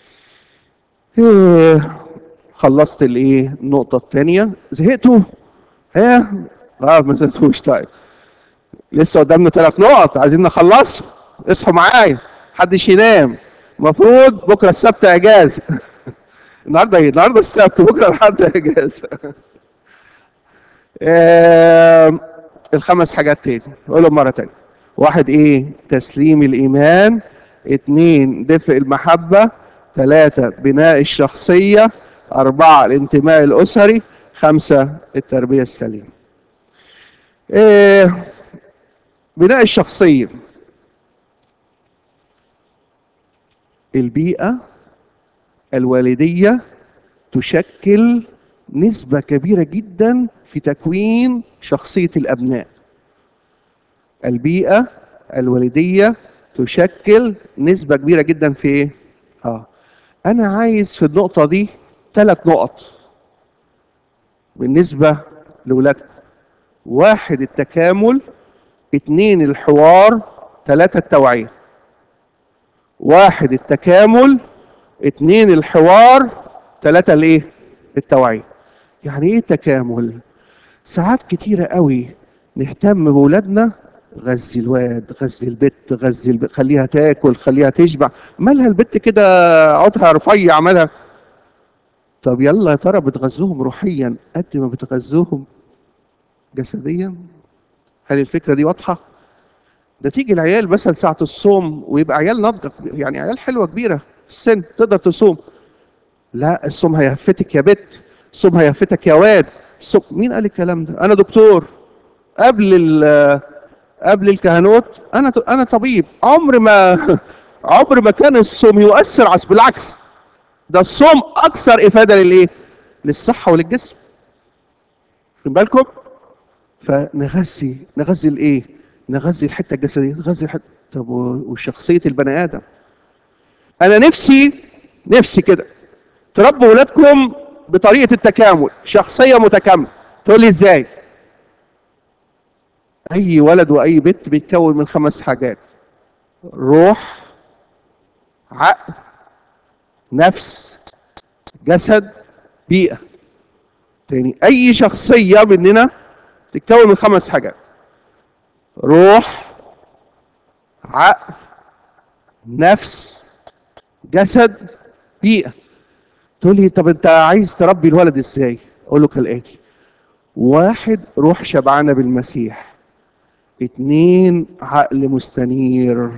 إيه خلصت الايه النقطة الثانية زهقتوا ها اه ما زهقتوش طيب لسه قدامنا ثلاث نقط عايزين نخلص اصحوا معايا محدش ينام المفروض بكره السبت اجازه النهارده ايه النهارده السبت بكره الحد اجازه آم، الخمس حاجات تاني قولهم مره تانية واحد ايه تسليم الايمان اتنين دفء المحبه ثلاثة بناء الشخصية أربعة الانتماء الأسري خمسة التربية السليمة إيه بناء الشخصية البيئة الوالدية تشكل نسبة كبيرة جدا في تكوين شخصية الأبناء البيئة الوالدية تشكل نسبة كبيرة جدا في إيه؟ آه أنا عايز في النقطة دي ثلاث نقط بالنسبة لولادكم واحد التكامل اتنين الحوار ثلاثة التوعية واحد التكامل اتنين الحوار ثلاثة الايه التوعية يعني ايه تكامل ساعات كتيرة قوي نهتم بولادنا غذي الواد غذي البت غذي البت خليها تاكل خليها تشبع مالها البت كده عودها رفيع مالها طب يلا يا ترى بتغذوهم روحيا قد ما بتغذوهم جسديا هل الفكره دي واضحه ده تيجي العيال مثلا ساعه الصوم ويبقى عيال ناضجه يعني عيال حلوه كبيره في السن تقدر تصوم لا الصوم هيهفتك يا بت الصوم هيهفتك يا واد الصوم مين قال الكلام ده انا دكتور قبل ال قبل الكهنوت انا انا طبيب عمر ما عمر ما كان الصوم يؤثر عس بالعكس ده الصوم اكثر افاده للايه للصحه وللجسم خد بالكم فنغذي نغذي الايه نغذي الحته الجسديه نغذي الحته طب و- وشخصيه البني ادم انا نفسي نفسي كده تربوا ولادكم بطريقه التكامل شخصيه متكامله تقول لي ازاي اي ولد واي بنت بيتكون من خمس حاجات روح عقل نفس جسد بيئه تاني اي شخصيه مننا تتكون من خمس حاجات روح عقل نفس جسد بيئه تقول لي طب انت عايز تربي الولد ازاي اقول له كالاتي واحد روح شبعانه بالمسيح اتنين عقل مستنير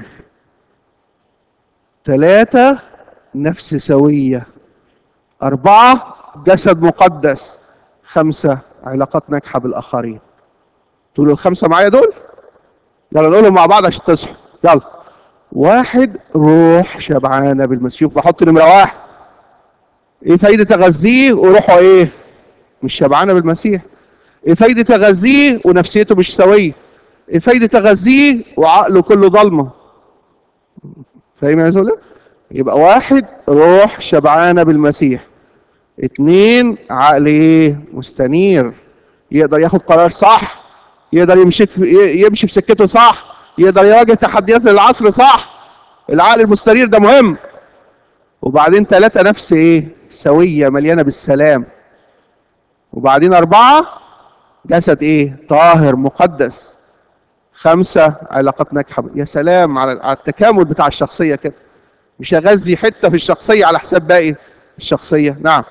تلاتة نفس سوية أربعة جسد مقدس خمسة علاقات ناجحة بالآخرين تقولوا الخمسة معايا دول يلا نقولهم مع بعض عشان تصحوا يلا واحد روح شبعانة بالمسيح شوف بحط نمرة واحد ايه فايدة اغذيه وروحه ايه مش شبعانة بالمسيح ايه فايدة اغذيه ونفسيته مش سوية ايه فايدة اغذيه وعقله كله ضلمة فاهم يا زولا يبقى واحد روح شبعانة بالمسيح اتنين عقل ايه مستنير يقدر ياخد قرار صح يقدر يمشي في يمشي في سكته صح يقدر يواجه تحديات العصر صح العقل المستنير ده مهم وبعدين ثلاثة نفس ايه سوية مليانة بالسلام وبعدين أربعة جسد ايه طاهر مقدس خمسة علاقات ناجحة يا سلام على على التكامل بتاع الشخصية كده مش اغذي حتة في الشخصية على حساب باقي الشخصية نعم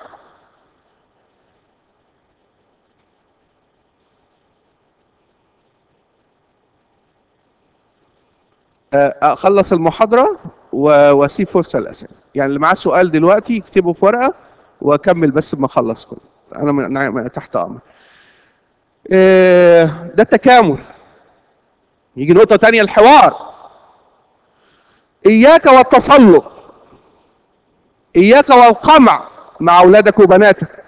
آه، اخلص المحاضرة و- واسيب فرصة للأسئلة يعني اللي معاه سؤال دلوقتي يكتبه في ورقة واكمل بس ما اخلص كله انا من- من- تحت امر آه، ده التكامل يجي نقطة تانية الحوار إياك والتسلط إياك والقمع مع أولادك وبناتك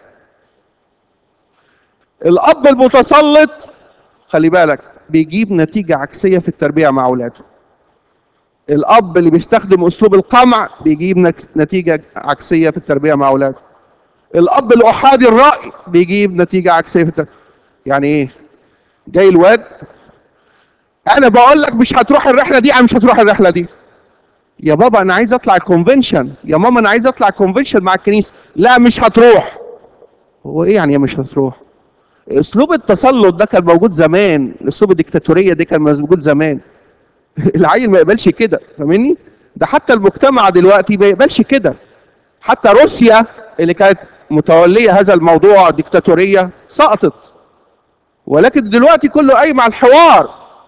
الأب المتسلط خلي بالك بيجيب نتيجة عكسية في التربية مع أولاده الأب اللي بيستخدم أسلوب القمع بيجيب نك- نتيجة عكسية في التربية مع أولاده الاب الاحادي الراي بيجيب نتيجه عكسيه في التر... يعني ايه جاي الواد انا بقول لك مش هتروح الرحله دي انا مش هتروح الرحله دي يا بابا انا عايز اطلع الكونفنشن يا ماما انا عايز اطلع الكونفنشن مع الكنيسه لا مش هتروح هو ايه يعني مش هتروح اسلوب التسلط ده كان موجود زمان اسلوب الديكتاتوريه دي كان موجود زمان العيل ما يقبلش كده فاهمني ده حتى المجتمع دلوقتي ما يقبلش كده حتى روسيا اللي كانت متوليه هذا الموضوع ديكتاتوريه سقطت ولكن دلوقتي كله قايم على الحوار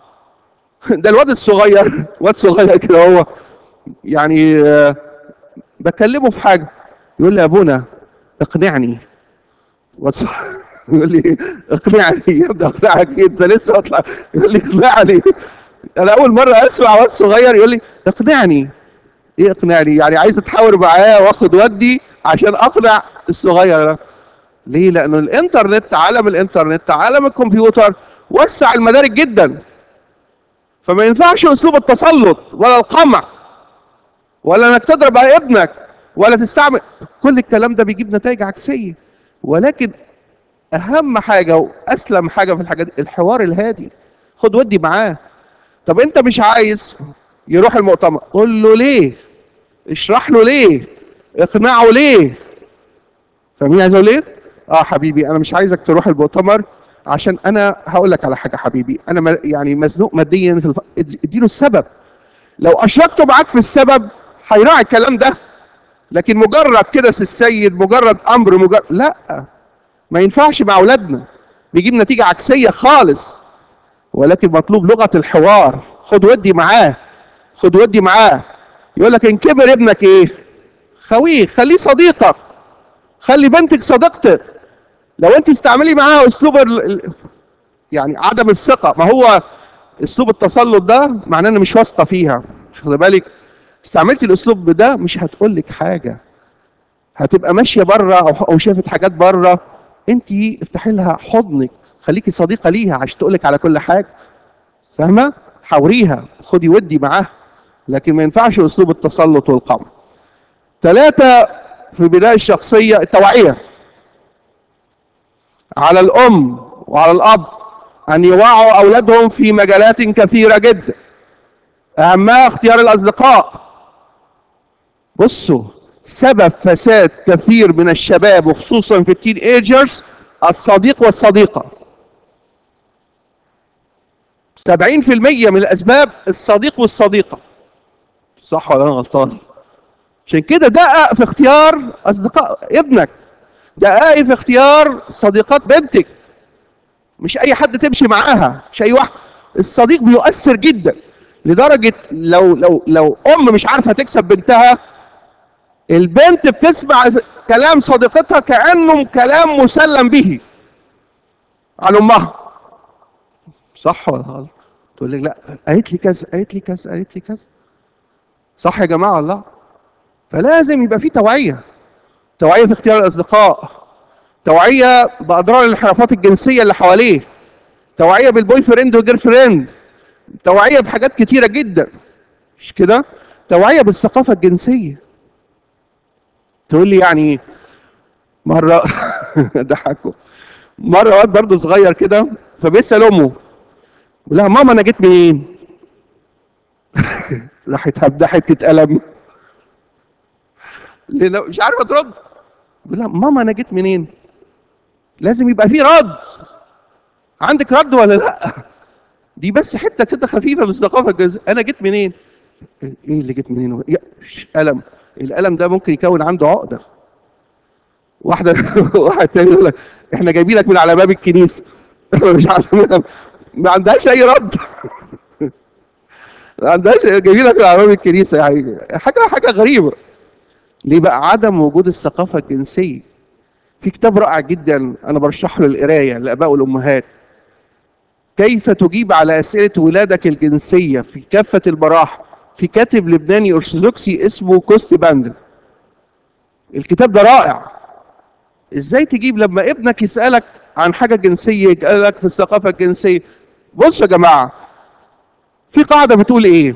ده الواد الصغير واد صغير كده هو يعني آه، بكلمه في حاجه يقول لي يا ابونا اقنعني واد صغير يقول لي اقنعني يا ابني اقنعك إيه؟ انت لسه اطلع يقول لي اقنعني انا اول مره اسمع واد صغير يقول لي اقنعني ايه اقنعني يعني عايز اتحاور معاه واخد ودي عشان اقنع الصغير ده ليه لانه الانترنت عالم الانترنت عالم الكمبيوتر وسع المدارك جدا فما ينفعش اسلوب التسلط ولا القمع ولا انك تضرب على ابنك ولا تستعمل كل الكلام ده بيجيب نتائج عكسيه ولكن اهم حاجه واسلم حاجه في الحاجات دي الحوار الهادي خد ودي معاه طب انت مش عايز يروح المؤتمر قول له ليه اشرح له ليه اقنعه ليه فاهمين عايز اقول ايه اه حبيبي انا مش عايزك تروح المؤتمر عشان انا هقول لك على حاجه حبيبي انا م- يعني مزنوق ماديا في الف... اد- اديله السبب لو اشركته معاك في السبب هيراعي الكلام ده لكن مجرد كده سي السيد مجرد امر مجرد لا ما ينفعش مع اولادنا بيجيب نتيجه عكسيه خالص ولكن مطلوب لغه الحوار خد ودي معاه خد ودي معاه يقول لك ان كبر ابنك ايه خويه خليه صديقك خلي بنتك صديقتك لو انت استعملي معاها اسلوب ال... ال- يعني عدم الثقه ما هو اسلوب التسلط ده معناه ان مش واثقه فيها مش خد بالك استعملتي الاسلوب ده مش هتقول لك حاجه هتبقى ماشيه بره او او شافت حاجات بره انت افتحي لها حضنك خليكي صديقه ليها عشان تقول لك على كل حاجه فاهمه حاوريها خدي ودي معاها لكن ما ينفعش اسلوب التسلط والقمع ثلاثه في بدايه الشخصيه التوعيه على الام وعلى الاب ان يوعوا اولادهم في مجالات كثيره جدا اهمها اختيار الاصدقاء بصوا سبب فساد كثير من الشباب وخصوصا في التين ايجرز الصديق والصديقه 70% من الاسباب الصديق والصديقه صح ولا انا غلطان عشان كده دقق في اختيار اصدقاء ابنك دقائق في اختيار صديقات بنتك مش اي حد تمشي معاها مش اي واحد الصديق بيؤثر جدا لدرجه لو لو لو ام مش عارفه تكسب بنتها البنت بتسمع كلام صديقتها كانه كلام مسلم به عن امها صح ولا غلط تقول لك لا قالت لي كذا قالت لي كذا قالت لي كذا صح يا جماعه ولا لا فلازم يبقى في توعيه توعيه في اختيار الاصدقاء توعيه باضرار الانحرافات الجنسيه اللي حواليه توعيه بالبوي فريند والجير فريند توعيه بحاجات كتيره جدا مش كده توعيه بالثقافه الجنسيه تقول لي يعني مره ضحكوا مره واد برضه صغير كده فبيسال امه بيقول لها ماما انا جيت منين راحت هبدا حته قلم لأنه مش عارفه ترد بيقول لها ماما انا جيت منين لازم يبقى في رد عندك رد ولا لا دي بس حته كده خفيفه من الثقافه الجنسيه انا جيت منين ايه اللي جيت منين يا ش- قلم القلم ده ممكن يكون عنده عقده واحده واحد تاني يقول لك احنا جايبين لك من على باب الكنيسه مش عارف ما عندهاش اي رد ما عندهاش جايبين لك من على باب الكنيسه يعني حاجه حاجه غريبه ليه بقى عدم وجود الثقافه الجنسيه في كتاب رائع جدا انا برشحه للقرايه للاباء والامهات كيف تجيب على اسئله ولادك الجنسيه في كافه المراحل في كاتب لبناني ارثوذكسي اسمه كوستي باندل الكتاب ده رائع ازاي تجيب لما ابنك يسالك عن حاجه جنسيه يسالك في الثقافه الجنسيه بصوا يا جماعه في قاعده بتقول ايه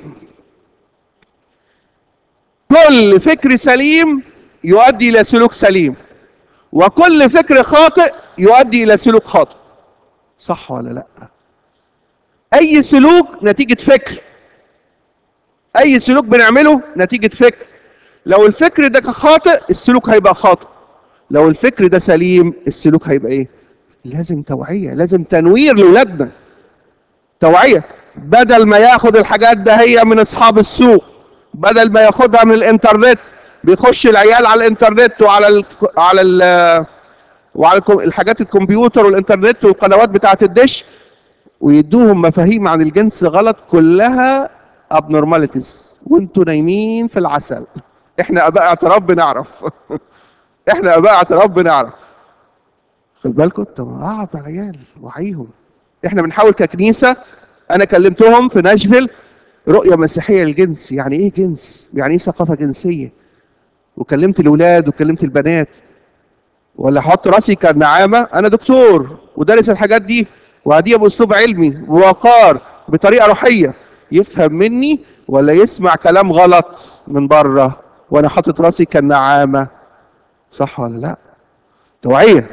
كل فكر سليم يؤدي الى سلوك سليم وكل فكر خاطئ يؤدي الى سلوك خاطئ صح ولا لا اي سلوك نتيجه فكر اي سلوك بنعمله نتيجه فكر لو الفكر ده خاطئ السلوك هيبقى خاطئ لو الفكر ده سليم السلوك هيبقى ايه لازم توعيه لازم تنوير لاولادنا توعيه بدل ما ياخد الحاجات ده هي من اصحاب السوق بدل ما ياخدها من الانترنت بيخش العيال على الانترنت وعلى ال على ال وعلى الكم- الحاجات الكمبيوتر والانترنت والقنوات بتاعه الدش ويدوهم مفاهيم عن الجنس غلط كلها ابنورماليتيز وانتوا نايمين في العسل احنا اباء اعتراف بنعرف احنا اباء اعتراف بنعرف خد بالكم طب اقعد مع العيال وعيهم احنا بنحاول ككنيسه انا كلمتهم في ناشفيل رؤيه مسيحيه للجنس يعني ايه جنس يعني ايه ثقافه جنسيه وكلمت الاولاد وكلمت البنات ولا احط راسي كالنعامه انا دكتور ودارس الحاجات دي وهديها باسلوب علمي بوقار بطريقه روحيه يفهم مني ولا يسمع كلام غلط من بره وانا حاطط راسي كالنعامه صح ولا لا توعيه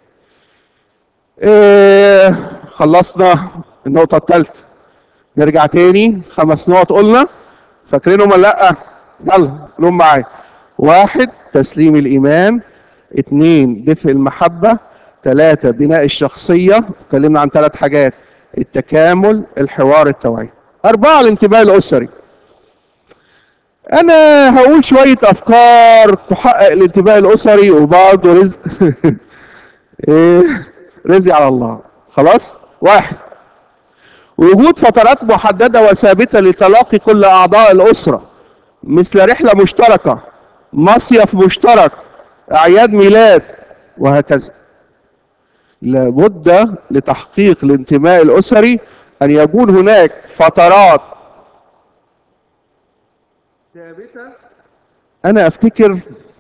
إيه خلصنا النقطه الثالثه نرجع تاني خمس نقط قلنا فاكرينهم ولا لا يلا قولهم معايا واحد تسليم الايمان اثنين دفء المحبه ثلاثة بناء الشخصية اتكلمنا عن ثلاث حاجات التكامل الحوار التوعية أربعة الانتماء الأسري أنا هقول شوية أفكار تحقق الانتماء الأسري وبرضه رزق إيه رزق على الله خلاص واحد وجود فترات محددة وثابتة لتلاقي كل أعضاء الأسرة مثل رحلة مشتركة مصيف مشترك أعياد ميلاد وهكذا لابد لتحقيق الانتماء الأسري أن يكون هناك فترات ثابتة أنا أفتكر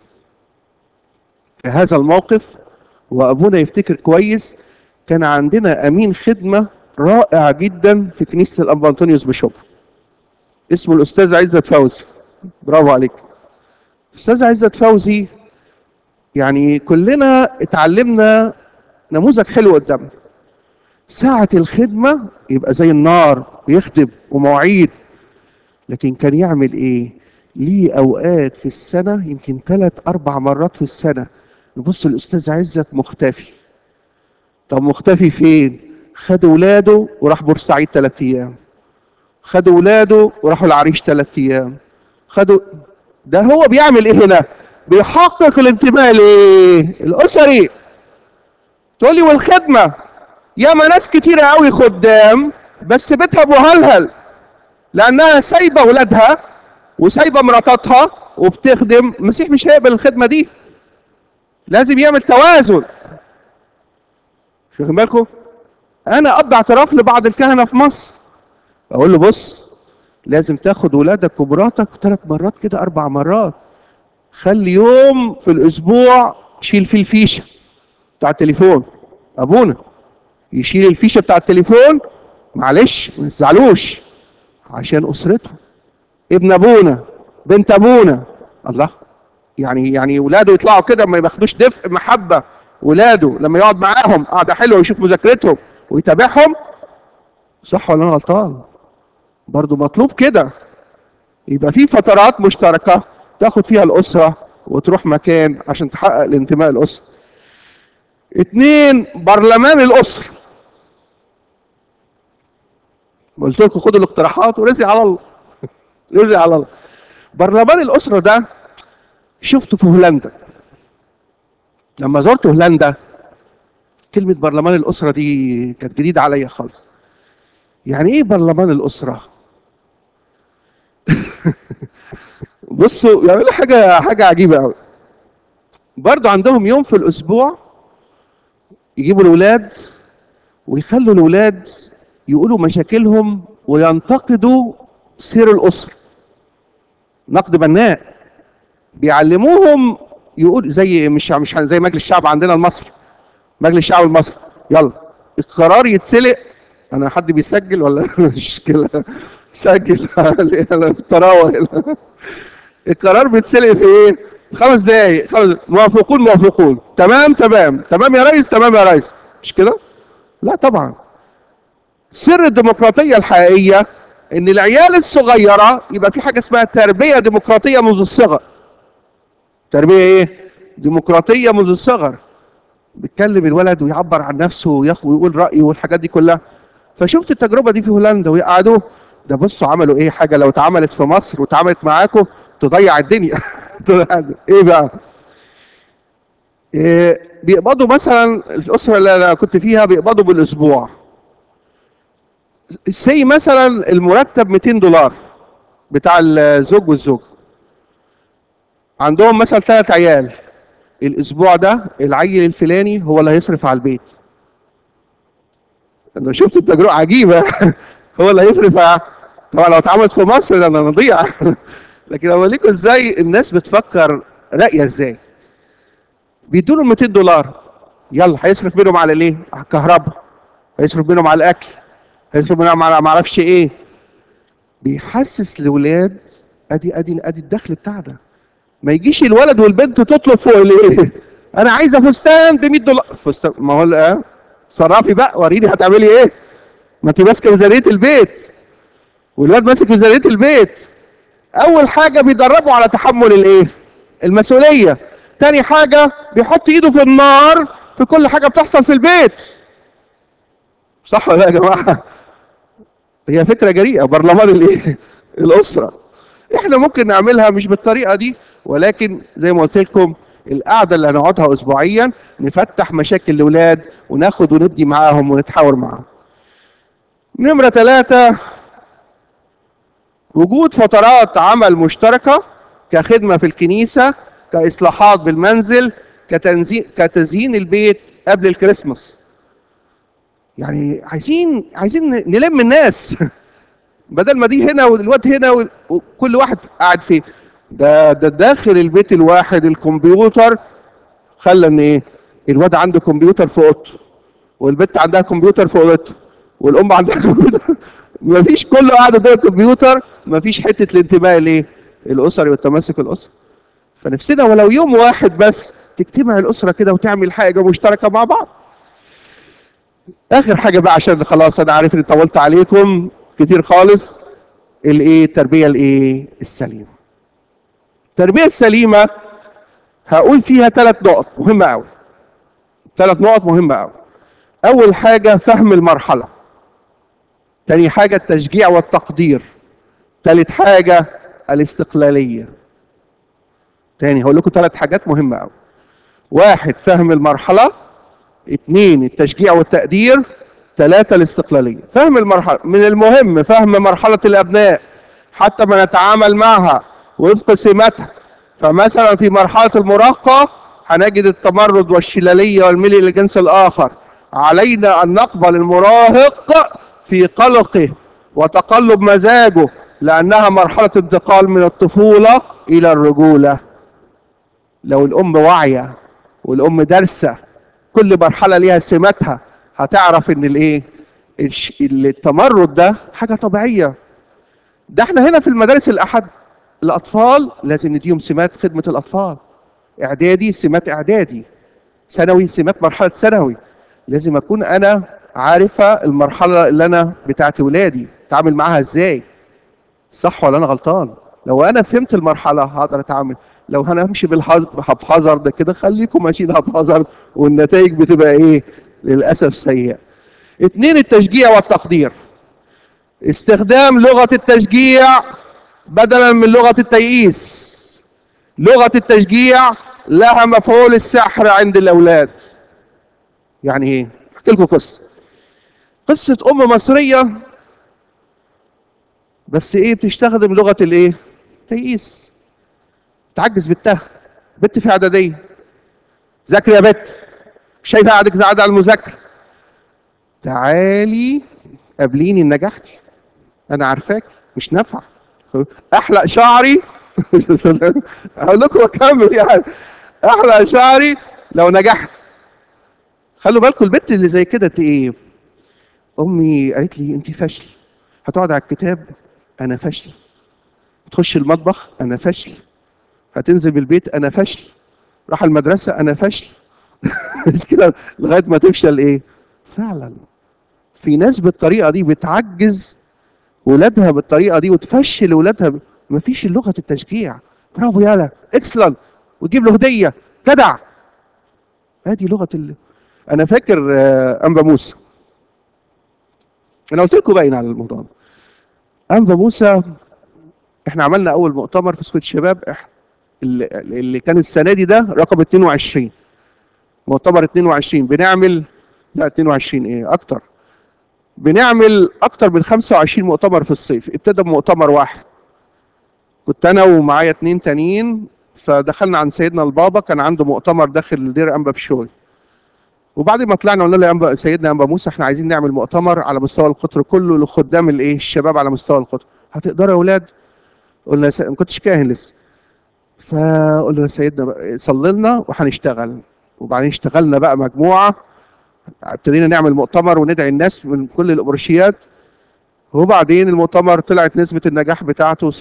في هذا الموقف وأبونا يفتكر كويس كان عندنا أمين خدمة رائع جدا في كنيسة الأنبا أنطونيوس بشوب اسمه الأستاذ عزت فوزي برافو عليك أستاذ عزت فوزي يعني كلنا اتعلمنا نموذج حلو قدامنا ساعة الخدمة يبقى زي النار ويخدم ومواعيد لكن كان يعمل ايه ليه اوقات في السنة يمكن ثلاث اربع مرات في السنة نبص الاستاذ عزت مختفي طب مختفي فين خد ولاده وراح بورسعيد ثلاث ايام خد ولاده وراحوا العريش ثلاث ايام خدوا ده هو بيعمل ايه هنا بيحقق الانتماء لايه الاسري تقول لي والخدمه ياما ناس كتيره قوي خدام بس بيتها مهلهل لانها سايبه ولادها وسايبه مراتاتها وبتخدم المسيح مش هيقبل الخدمه دي لازم يعمل توازن واخدين بالكم انا اب اعتراف لبعض الكهنه في مصر اقول له بص لازم تاخد ولادك ومراتك ثلاث مرات كده اربع مرات خلي يوم في الاسبوع شيل فيه الفيشه بتاع التليفون ابونا يشيل الفيشه بتاع التليفون معلش ما تزعلوش عشان اسرته ابن ابونا بنت ابونا الله يعني يعني ولاده يطلعوا كده ما ياخدوش دفء محبه ولاده لما يقعد معاهم قعده حلوه ويشوف مذاكرتهم ويتابعهم صح ولا انا غلطان برضو مطلوب كده يبقى في فترات مشتركه تاخد فيها الاسره وتروح مكان عشان تحقق الانتماء الاسري اتنين برلمان الاسره قلت لكم خدوا الاقتراحات ورزق على الله رزق على الله برلمان الاسره ده شفته في هولندا لما زرت هولندا كلمة برلمان الأسرة دي كانت جديدة عليا خالص يعني إيه برلمان الأسرة؟ بصوا يعملوا حاجة حاجة عجيبة أوي برضه عندهم يوم في الأسبوع يجيبوا الأولاد ويخلوا الأولاد يقولوا مشاكلهم وينتقدوا سير الأسرة نقد بناء بيعلموهم يقول زي مش مش زي مجلس الشعب عندنا المصري مجلس الشعب المصري يلا القرار يتسلق انا حد بيسجل ولا مشكله سجل انا في الطراوه هنا القرار بيتسلق في ايه خمس دقايق خمس موافقون موافقون تمام تمام تمام يا ريس تمام يا ريس مش كده لا طبعا سر الديمقراطيه الحقيقيه ان العيال الصغيره يبقى في حاجه اسمها تربيه ديمقراطيه منذ الصغر تربيه ايه ديمقراطيه منذ الصغر بيتكلم الولد ويعبر عن نفسه وياخد ويقول رايه والحاجات دي كلها فشفت التجربه دي في هولندا ويقعدوه ده بصوا عملوا ايه حاجه لو اتعملت في مصر واتعملت معاكم تضيع الدنيا ايه بقى إيه بيقبضوا مثلا الاسره اللي انا كنت فيها بيقبضوا بالاسبوع سي مثلا المرتب 200 دولار بتاع الزوج والزوج عندهم مثلا ثلاث عيال الاسبوع ده العيل الفلاني هو اللي هيصرف على البيت انا شفت التجربه عجيبه هو اللي هيصرف على... طبعا لو اتعملت في مصر ده انا نضيع لكن اوريكم ازاي الناس بتفكر راقيه ازاي بيدوا له 200 دولار يلا هيصرف منهم على الايه؟ على الكهرباء هيصرف منهم على الاكل هيصرف منهم على ما اعرفش ايه بيحسس الاولاد ادي ادي ادي الدخل بتاعنا ما يجيش الولد والبنت تطلب فوق الايه انا عايزه فستان ب 100 دولار فستان ما هو اه صرفي بقى وريني هتعملي ايه ما انت ماسكه ميزانيه البيت والواد ماسك ميزانيه البيت اول حاجه بيدربوا على تحمل الايه المسؤوليه تاني حاجه بيحط ايده في النار في كل حاجه بتحصل في البيت صح ولا لا يا جماعه هي فكره جريئه برلمان الايه الاسره احنا ممكن نعملها مش بالطريقه دي ولكن زي ما قلت لكم القعده اللي هنقعدها اسبوعيا نفتح مشاكل الاولاد وناخد وندي معاهم ونتحاور معاهم نمره ثلاثة وجود فترات عمل مشتركة كخدمة في الكنيسة كإصلاحات بالمنزل كتنزي... كتزيين البيت قبل الكريسماس يعني عايزين عايزين نلم الناس بدل ما دي هنا والواد هنا وكل واحد قاعد فين ده ده داخل البيت الواحد الكمبيوتر خلى ان ايه الواد عنده كمبيوتر في اوضته والبنت عندها كمبيوتر في اوضتها والام عندها كمبيوتر مفيش كله قاعد قدام الكمبيوتر مفيش حته الانتماء الايه الاسري والتماسك الاسري فنفسنا ولو يوم واحد بس تجتمع الاسره كده وتعمل حاجه مشتركه مع بعض اخر حاجه بقى عشان خلاص انا عارف اني طولت عليكم كتير خالص الايه التربيه الايه السليمه التربيه السليمه هقول فيها ثلاث نقط مهمه قوي ثلاث نقط مهمه قوي اول حاجه فهم المرحله تاني حاجه التشجيع والتقدير ثالث حاجه الاستقلاليه تاني هقول لكم ثلاث حاجات مهمه قوي واحد فهم المرحله اثنين التشجيع والتقدير ثلاثة الاستقلالية فهم المرحلة من المهم فهم مرحلة الأبناء حتى ما نتعامل معها وفق سماتها فمثلا في مرحلة المراهقة هنجد التمرد والشلالية والميل للجنس الآخر علينا أن نقبل المراهق في قلقه وتقلب مزاجه لأنها مرحلة انتقال من الطفولة إلى الرجولة لو الأم واعية والأم دارسة كل مرحلة ليها سماتها هتعرف ان الايه التمرد ده حاجه طبيعيه ده احنا هنا في المدارس الاحد الاطفال لازم نديهم سمات خدمه الاطفال اعدادي سمات اعدادي ثانوي سمات مرحله ثانوي لازم اكون انا عارفه المرحله اللي انا بتاعت ولادي اتعامل معاها ازاي صح ولا انا غلطان لو انا فهمت المرحله هقدر اتعامل لو انا امشي بالحظر ده كده خليكم ماشيين بحذر والنتائج بتبقى ايه للأسف سيئة اثنين التشجيع والتقدير استخدام لغة التشجيع بدلا من لغة التيئيس لغة التشجيع لها مفعول السحر عند الأولاد يعني ايه احكي لكم قصة قصة أم مصرية بس ايه بتستخدم لغة الايه تيئيس تعجز بنتها بنت في اعدادية ذاكري يا بت شايفه قاعدك قاعده على المذاكره تعالي قابليني ان نجحتي انا عارفاك مش نافعه احلق شعري اقول لكم اكمل يعني احلق شعري لو نجحت خلوا بالكم البنت اللي زي كده ايه امي قالت لي انت فاشله هتقعد على الكتاب انا فاشله تخش المطبخ انا فاشله هتنزل بالبيت انا فشل راح المدرسه انا فشل مش كده لغايه ما تفشل ايه فعلا في ناس بالطريقه دي بتعجز ولادها بالطريقه دي وتفشل ولادها ب... مفيش لغه التشجيع برافو يالا اكسلنت وتجيب له هديه جدع ادي لغه ال... انا فاكر آه، انبا موسى انا قلت لكم باين على الموضوع ده انبا موسى احنا عملنا اول مؤتمر في سكوت الشباب إح- اللي, اللي كان السنه دي ده رقم 22 مؤتمر 22 بنعمل لا 22 ايه اكتر بنعمل اكتر من 25 مؤتمر في الصيف ابتدى بمؤتمر واحد كنت انا ومعايا اتنين تانيين فدخلنا عند سيدنا البابا كان عنده مؤتمر داخل دير انبا بشوي وبعد ما طلعنا قلنا له يا أنبا سيدنا انبا موسى احنا عايزين نعمل مؤتمر على مستوى القطر كله لخدام الايه الشباب على مستوى القطر هتقدروا يا اولاد قلنا يا سيد- ما كنتش كاهن لسه فقلنا يا سيدنا بقى صلي لنا وهنشتغل وبعدين اشتغلنا بقى مجموعه ابتدينا نعمل مؤتمر وندعي الناس من كل الابرشيات وبعدين المؤتمر طلعت نسبة النجاح بتاعته 60%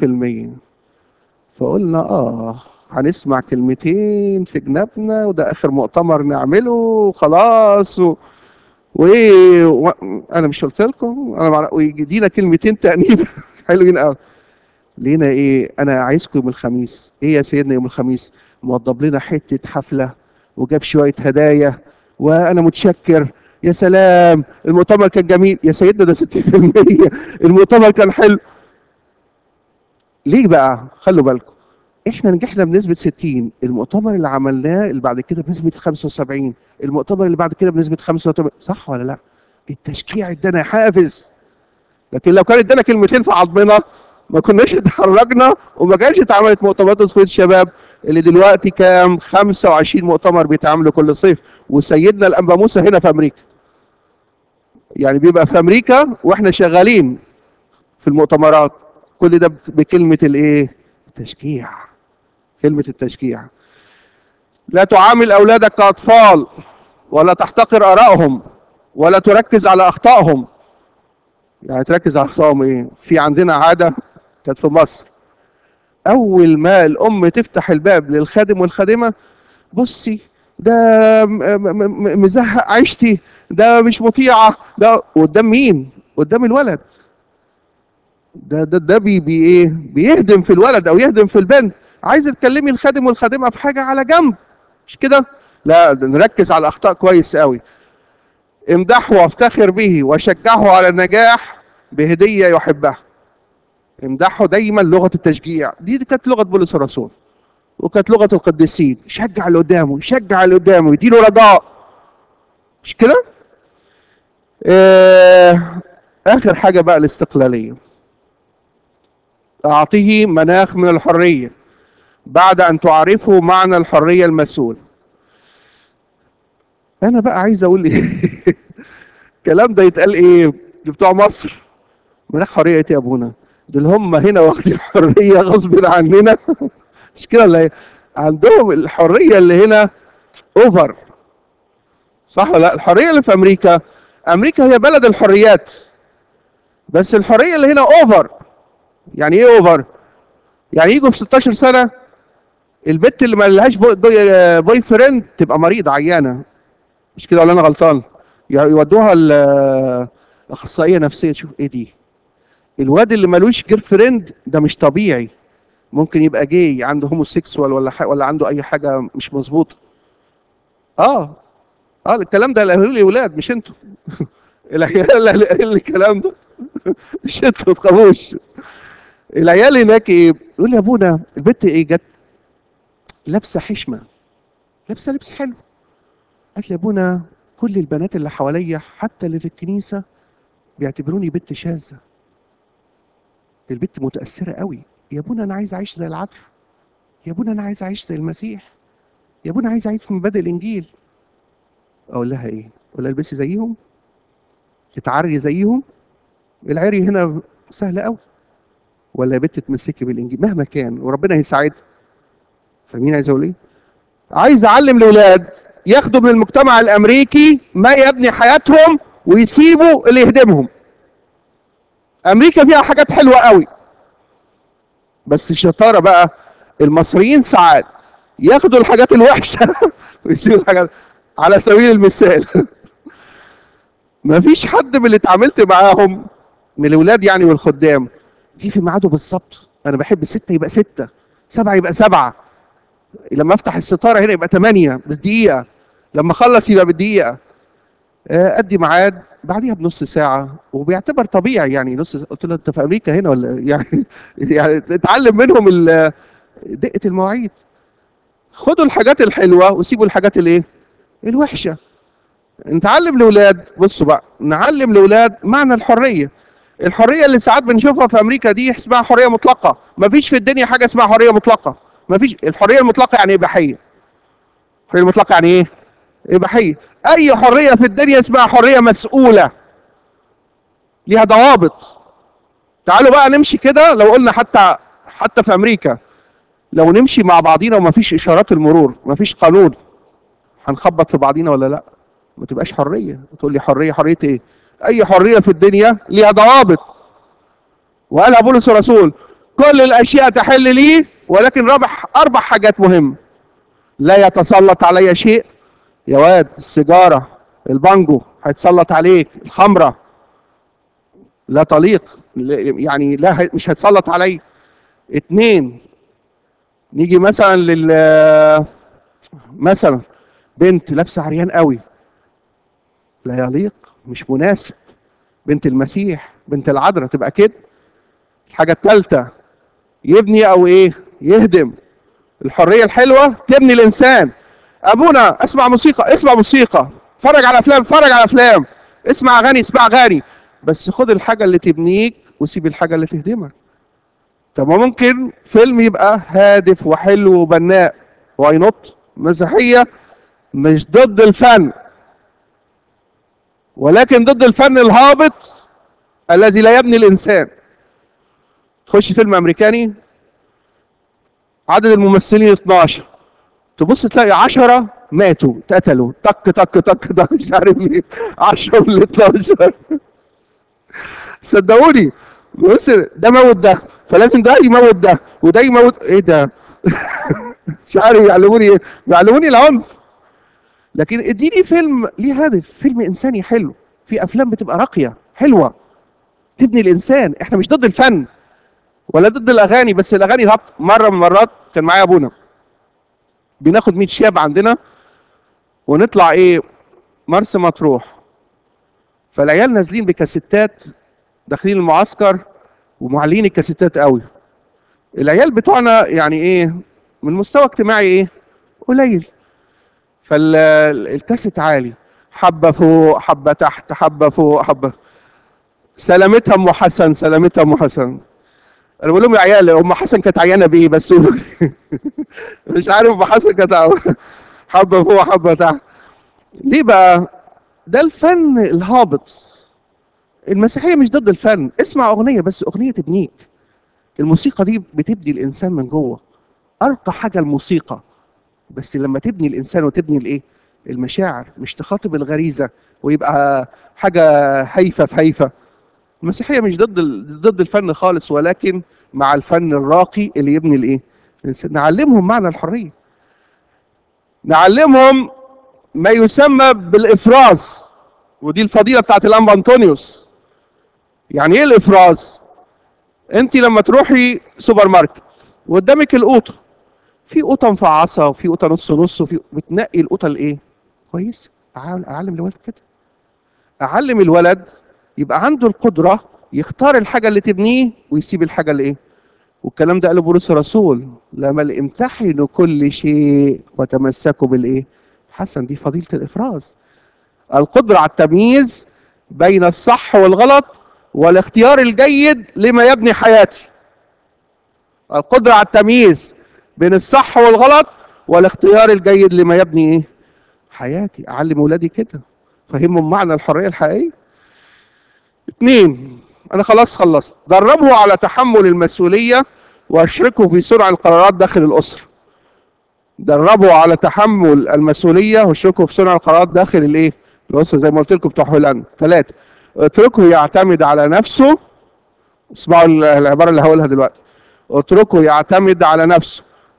فقلنا اه هنسمع كلمتين في جنابنا وده اخر مؤتمر نعمله وخلاص و... وايه و... انا مش قلت لكم انا مع... ويجينا كلمتين تانيين حلوين قوي لينا ايه انا عايزكم يوم الخميس ايه يا سيدنا يوم الخميس موضب لنا حته حفله وجاب شويه هدايا وانا متشكر يا سلام المؤتمر كان جميل يا سيدنا ده 60% المؤتمر كان حلو ليه بقى خلوا بالكم احنا نجحنا بنسبه 60 المؤتمر اللي عملناه اللي بعد كده بنسبه 75 المؤتمر اللي بعد كده بنسبه 85 صح ولا لا التشجيع ادانا حافز لكن لو كان ادانا كلمتين في عظمنا ما كناش اتحركنا وما كانش اتعملت مؤتمرات تسويق الشباب اللي دلوقتي كام 25 مؤتمر بيتعملوا كل صيف وسيدنا الانبا موسى هنا في امريكا يعني بيبقى في امريكا واحنا شغالين في المؤتمرات كل ده بكلمه الايه التشجيع كلمه التشجيع لا تعامل اولادك كاطفال ولا تحتقر ارائهم ولا تركز على اخطائهم يعني تركز على اخطائهم ايه في عندنا عاده كانت في مصر اول ما الام تفتح الباب للخادم والخادمه بصي ده م- م- م- مزهق عيشتي ده مش مطيعه ده قدام مين قدام الولد ده ده ده بي بي ايه بيهدم في الولد او يهدم في البنت عايزه تكلمي الخادم والخادمه في حاجه على جنب مش كده لا ده نركز على الاخطاء كويس قوي امدحه وافتخر به وشجعه على النجاح بهديه يحبها امدحه دايما لغه التشجيع دي, دي كانت لغه بولس الرسول وكانت لغه القديسين شجع اللي قدامه شجع اللي قدامه يديله رجاء مش كده آه اخر حاجه بقى الاستقلاليه اعطيه مناخ من الحريه بعد ان تعرفه معنى الحريه المسؤول انا بقى عايز اقول ايه الكلام ده يتقال ايه بتوع مصر مناخ حريه ايه يا ابونا دول هم هنا واخدين حريه غصب عننا مش كده ولا ايه عندهم الحريه اللي هنا اوفر صح ولا لا الحريه اللي في امريكا امريكا هي بلد الحريات بس الحريه اللي هنا اوفر يعني ايه اوفر يعني يجوا في 16 سنه البت اللي ما لهاش بوي, بوي, بوي فريند تبقى مريضه عيانه مش كده ولا انا غلطان يودوها الاخصائيه نفسيه تشوف ايه دي الواد اللي ملوش جير فريند ده مش طبيعي ممكن يبقى جاي عنده هوموسيكسوال ولا ح... ولا عنده اي حاجه مش مظبوطه اه اه الكلام ده اللي قالوا لي ولاد مش انتوا العيال اللي قال لي الكلام ده مش انتوا ما تخافوش العيال هناك ايه يقول لي يا ابونا البنت ايه جت لابسه حشمه لابسه لبس حلو قالت لي يا ابونا كل البنات اللي حواليا حتى اللي في الكنيسه بيعتبروني بنت شاذه البنت متاثره قوي يا ابونا انا عايز اعيش زي العذراء يا ابونا انا عايز اعيش زي المسيح يا ابونا عايز اعيش في مبادئ الانجيل اقول لها ايه اقول لها البسي زيهم تتعري زيهم العري هنا سهل قوي ولا يا بنت تمسكي بالانجيل مهما كان وربنا هيساعدها فاهمين عايز اقول ايه عايز اعلم الاولاد ياخدوا من المجتمع الامريكي ما يبني حياتهم ويسيبوا اللي يهدمهم امريكا فيها حاجات حلوه قوي بس الشطاره بقى المصريين ساعات ياخدوا الحاجات الوحشه ويسيبوا الحاجات على سبيل المثال ما فيش حد من اللي اتعاملت معاهم من الاولاد يعني والخدام في في ميعاده بالظبط انا بحب ستة يبقى ستة سبعة يبقى سبعة لما افتح الستارة هنا يبقى ثمانية بالدقيقة لما اخلص يبقى بالدقيقة آه، ادي ميعاد بعديها بنص ساعة وبيعتبر طبيعي يعني نص ساعة. قلت له انت في امريكا هنا ولا يعني يعني اتعلم منهم ال- دقة المواعيد خدوا الحاجات الحلوة وسيبوا الحاجات الايه الوحشة نتعلم الاولاد بصوا بقى نعلم الاولاد معنى الحرية الحرية اللي ساعات بنشوفها في امريكا دي اسمها حرية مطلقة مفيش في الدنيا حاجة اسمها حرية مطلقة مفيش الحرية المطلقة يعني اباحية الحرية المطلقة يعني ايه اباحية اي حرية في الدنيا اسمها حرية مسؤولة ليها ضوابط تعالوا بقى نمشي كده لو قلنا حتى حتى في امريكا لو نمشي مع بعضينا ومفيش اشارات المرور مفيش قانون هنخبط في بعضينا ولا لا ما تبقاش حريه تقول لي حريه حريه ايه اي حريه في الدنيا ليها ضوابط وقالها بولس الرسول كل الاشياء تحل لي ولكن رابح اربع حاجات مهمه لا يتسلط علي شيء يا واد السيجاره البانجو هيتسلط عليك الخمره لا تليق لا- يعني لا هي- مش هيتسلط علي اتنين نيجي مثلا لل مثلا بنت لابسه عريان قوي لا يليق مش مناسب بنت المسيح بنت العذراء تبقى كده الحاجه الثالثه يبني او ايه يهدم الحريه الحلوه تبني الانسان ابونا اسمع موسيقى اسمع موسيقى اتفرج على افلام اتفرج على افلام اسمع اغاني اسمع اغاني بس خد الحاجه اللي تبنيك وسيب الحاجه اللي تهدمك طب ما ممكن فيلم يبقى هادف وحلو وبناء واي نوت مسيحيه مش ضد الفن ولكن ضد الفن الهابط الذي لا يبني الانسان تخش فيلم امريكاني عدد الممثلين 12 تبص تلاقي 10 ماتوا اتقتلوا تك تك تك تك مش عارف ليه 10 من ال 12 صدقوني بص ده موت ده فلازم ده يموت ده وده يموت ايه ده مش عارف يعلموني ايه بيعلموني العنف لكن اديني فيلم ليه هدف فيلم انساني حلو في افلام بتبقى راقيه حلوه تبني الانسان احنا مش ضد الفن ولا ضد الاغاني بس الاغاني هط مره من المرات كان معايا ابونا بناخد 100 شاب عندنا ونطلع ايه مرسى مطروح فالعيال نازلين بكاسيتات داخلين المعسكر ومعلين الكاسيتات قوي العيال بتوعنا يعني ايه من مستوى اجتماعي ايه قليل فالكاسيت عالي حبه فوق حبه تحت حبه فوق حبه سلامتها ام حسن سلامتها ام حسن انا بقول لهم يا عيال ام حسن كانت عيانه بايه بس قولوا لي. مش عارف ام حسن كانت عو- حبه فوق حبه تحت ليه بقى ده الفن الهابط المسيحيه مش ضد الفن اسمع اغنيه بس اغنيه تبنيك الموسيقى دي بتبني الانسان من جوه ارقى حاجه الموسيقى بس لما تبني الانسان وتبني الايه المشاعر مش تخاطب الغريزه ويبقى حاجه هايفه في هايفه المسيحيه مش ضد ال- ضد الفن خالص ولكن مع الفن الراقي اللي يبني الايه الإنسان. نعلمهم معنى الحريه نعلمهم ما يسمى بالافراز ودي الفضيله بتاعت الانبا انطونيوس يعني ايه الافراز انت لما تروحي سوبر ماركت وقدامك القوطه في قوطه مفعصه وفي قوطه نص نص وفي بتنقي القوطه الايه كويس أعل- اعلم الولد كده اعلم الولد يبقى عنده القدره يختار الحاجه اللي تبنيه ويسيب الحاجه اللي ايه والكلام ده قاله بولس الرسول لما امتحنوا كل شيء وتمسكوا بالايه حسن دي فضيله الافراز القدره على التمييز بين الصح والغلط والاختيار الجيد لما يبني حياتي القدره على التمييز بين الصح والغلط والاختيار الجيد لما يبني ايه حياتي اعلم اولادي كده فهمهم معنى الحريه الحقيقيه اثنين انا خلاص خلصت دربه على تحمل المسؤوليه واشركه في صنع القرارات داخل الاسره دربه على تحمل المسؤوليه واشركه في صنع القرارات داخل الايه الاسره زي ما قلت لكم بتوع هولندا ثلاثه اتركه يعتمد على نفسه اسمعوا ال- العباره اللي هقولها دلوقتي اتركه يعتمد على نفسه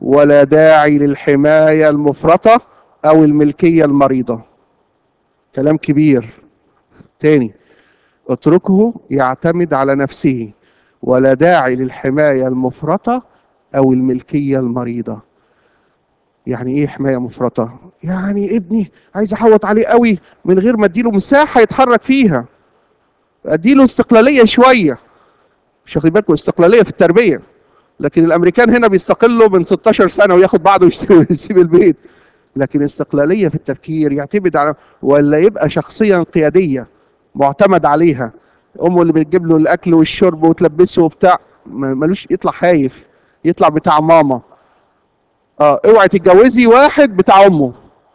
ولا داعي للحماية المفرطة أو الملكية المريضة كلام كبير تاني اتركه يعتمد على نفسه ولا داعي للحماية المفرطة أو الملكية المريضة يعني ايه حماية مفرطة يعني ابني عايز احوط عليه قوي من غير ما اديله مساحة يتحرك فيها اديله استقلالية شوية مش واخدين بالكم استقلالية في التربية لكن الامريكان هنا بيستقلوا من 16 سنة وياخد بعضه ويسيب البيت لكن استقلالية في التفكير يعتمد على ولا يبقى شخصيا قيادية معتمد عليها امه اللي بتجيب له الاكل والشرب وتلبسه وبتاع ملوش يطلع خايف يطلع بتاع ماما اه اوعي تتجوزي واحد بتاع امه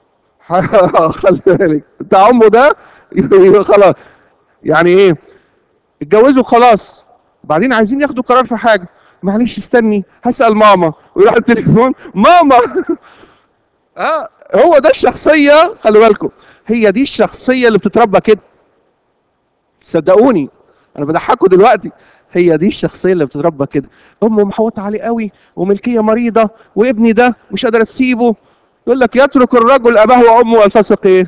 خلي بالك بتاع امه ده خلاص يعني ايه اتجوزوا خلاص بعدين عايزين ياخدوا قرار في حاجه معلش استني هسال ماما ويروح التليفون ماما اه هو ده الشخصيه خلي بالكم هي دي الشخصيه اللي بتتربى كده صدقوني انا بضحكوا دلوقتي هي دي الشخصيه اللي بتتربى كده امه محوطه عليه قوي وملكيه مريضه وابني ده مش قادره تسيبه يقول لك يترك الرجل اباه وامه ويلتصق ايه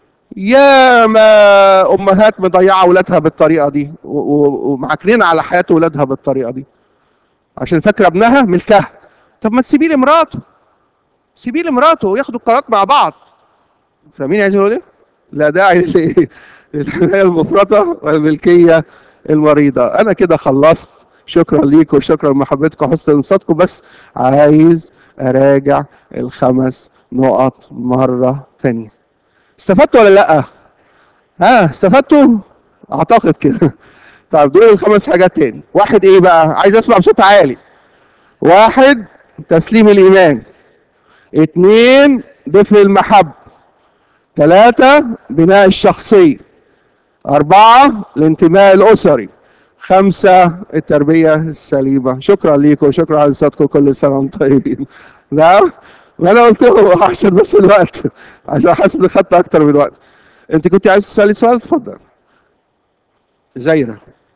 يا ما امهات مضيعه اولادها بالطريقه دي ومعكنين على حياه اولادها بالطريقه دي عشان فاكره ابنها ملكها طب ما تسيبيه لمراته سيبيه لمراته وياخدوا القرارات مع بعض فاهمين عايز يقول ايه؟ لا داعي للحمايه المفرطه والملكيه المريضة أنا كده خلصت شكرا ليكم وشكرا لمحبتكم وحسن انصاتكم بس عايز أراجع الخمس نقط مرة ثانية استفدتوا ولا لأ؟ ها استفدتوا؟ أعتقد كده طيب دول الخمس حاجات تاني واحد إيه بقى؟ عايز أسمع بصوت عالي واحد تسليم الإيمان اتنين دفء المحبة ثلاثة بناء الشخصية أربعة الانتماء الأسري خمسة التربية السليمة شكرا ليكم شكرا على صوتكم كل سنة وانتم طيبين نعم ما أنا قلت له عشان بس الوقت عشان حاسس إني خدت أكتر من الوقت أنت كنت عايز تسألي سؤال اتفضل زايرة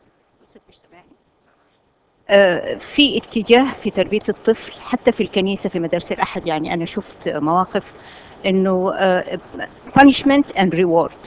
آه، في اتجاه في تربية الطفل حتى في الكنيسة في مدارس الأحد يعني أنا شفت مواقف إنه آه، punishment and reward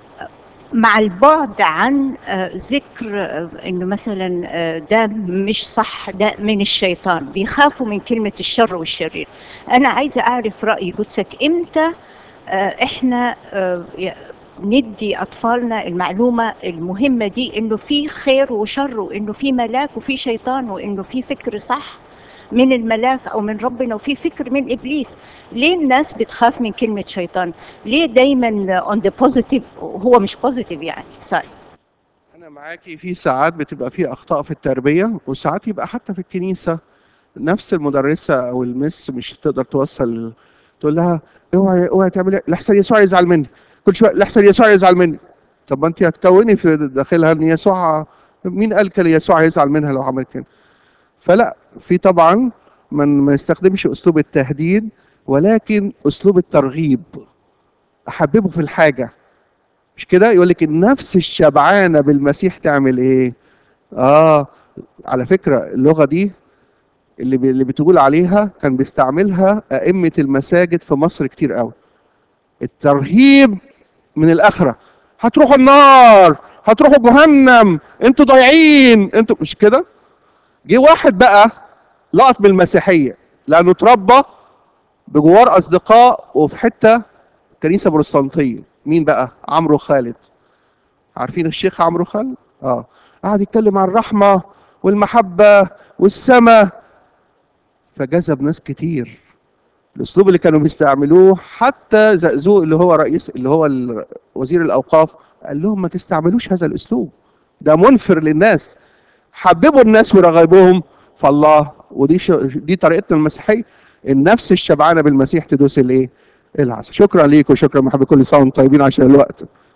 مع البعد عن آه، ذكر آه، انه مثلا آه، ده مش صح ده من الشيطان بيخافوا من كلمه الشر والشرير انا عايزه اعرف راي قدسك امتى آه، احنا آه، ي- ندي اطفالنا المعلومه المهمه دي انه في خير وشر وانه في ملاك وفي شيطان وانه في فكر صح من الملاك او من ربنا وفي فكر من ابليس ليه الناس بتخاف من كلمه شيطان ليه دايما اون ذا بوزيتيف هو مش بوزيتيف يعني سوري
أنا معاكي في ساعات بتبقى في أخطاء في التربية وساعات يبقى حتى في الكنيسة نفس المدرسة أو المس مش تقدر توصل تقول لها اوعي اوعي تعملي لحسن يسوع يزعل مني كل شوية لحسن يسوع يزعل مني طب ما أنت هتكوني في داخلها إن يسوع مين قال كده يسوع هيزعل منها لو عملت كده فلا في طبعا من ما يستخدمش أسلوب التهديد ولكن أسلوب الترغيب أحببه في الحاجة مش كده يقول لك النفس الشبعانه بالمسيح تعمل ايه اه على فكره اللغه دي اللي بي- اللي بتقول عليها كان بيستعملها ائمه المساجد في مصر كتير قوي الترهيب من الاخره هتروحوا النار هتروحوا جهنم انتوا ضايعين انتوا مش كده جه واحد بقى لقط من المسيحيه لانه اتربى بجوار اصدقاء وفي حته كنيسه بروتستانتيه مين بقى عمرو خالد عارفين الشيخ عمرو خالد اه قعد يتكلم عن الرحمه والمحبه والسماء فجذب ناس كتير الاسلوب اللي كانوا بيستعملوه حتى زقزوق اللي هو رئيس اللي هو ال- وزير الاوقاف قال لهم ما تستعملوش هذا الاسلوب ده منفر للناس حببوا الناس ورغبوهم في الله ودي ش... دي طريقتنا المسيحيه النفس الشبعانه بالمسيح تدوس الايه العسل شكرا ليكم وشكرا محبي كل سنه وانتم طيبين عشان الوقت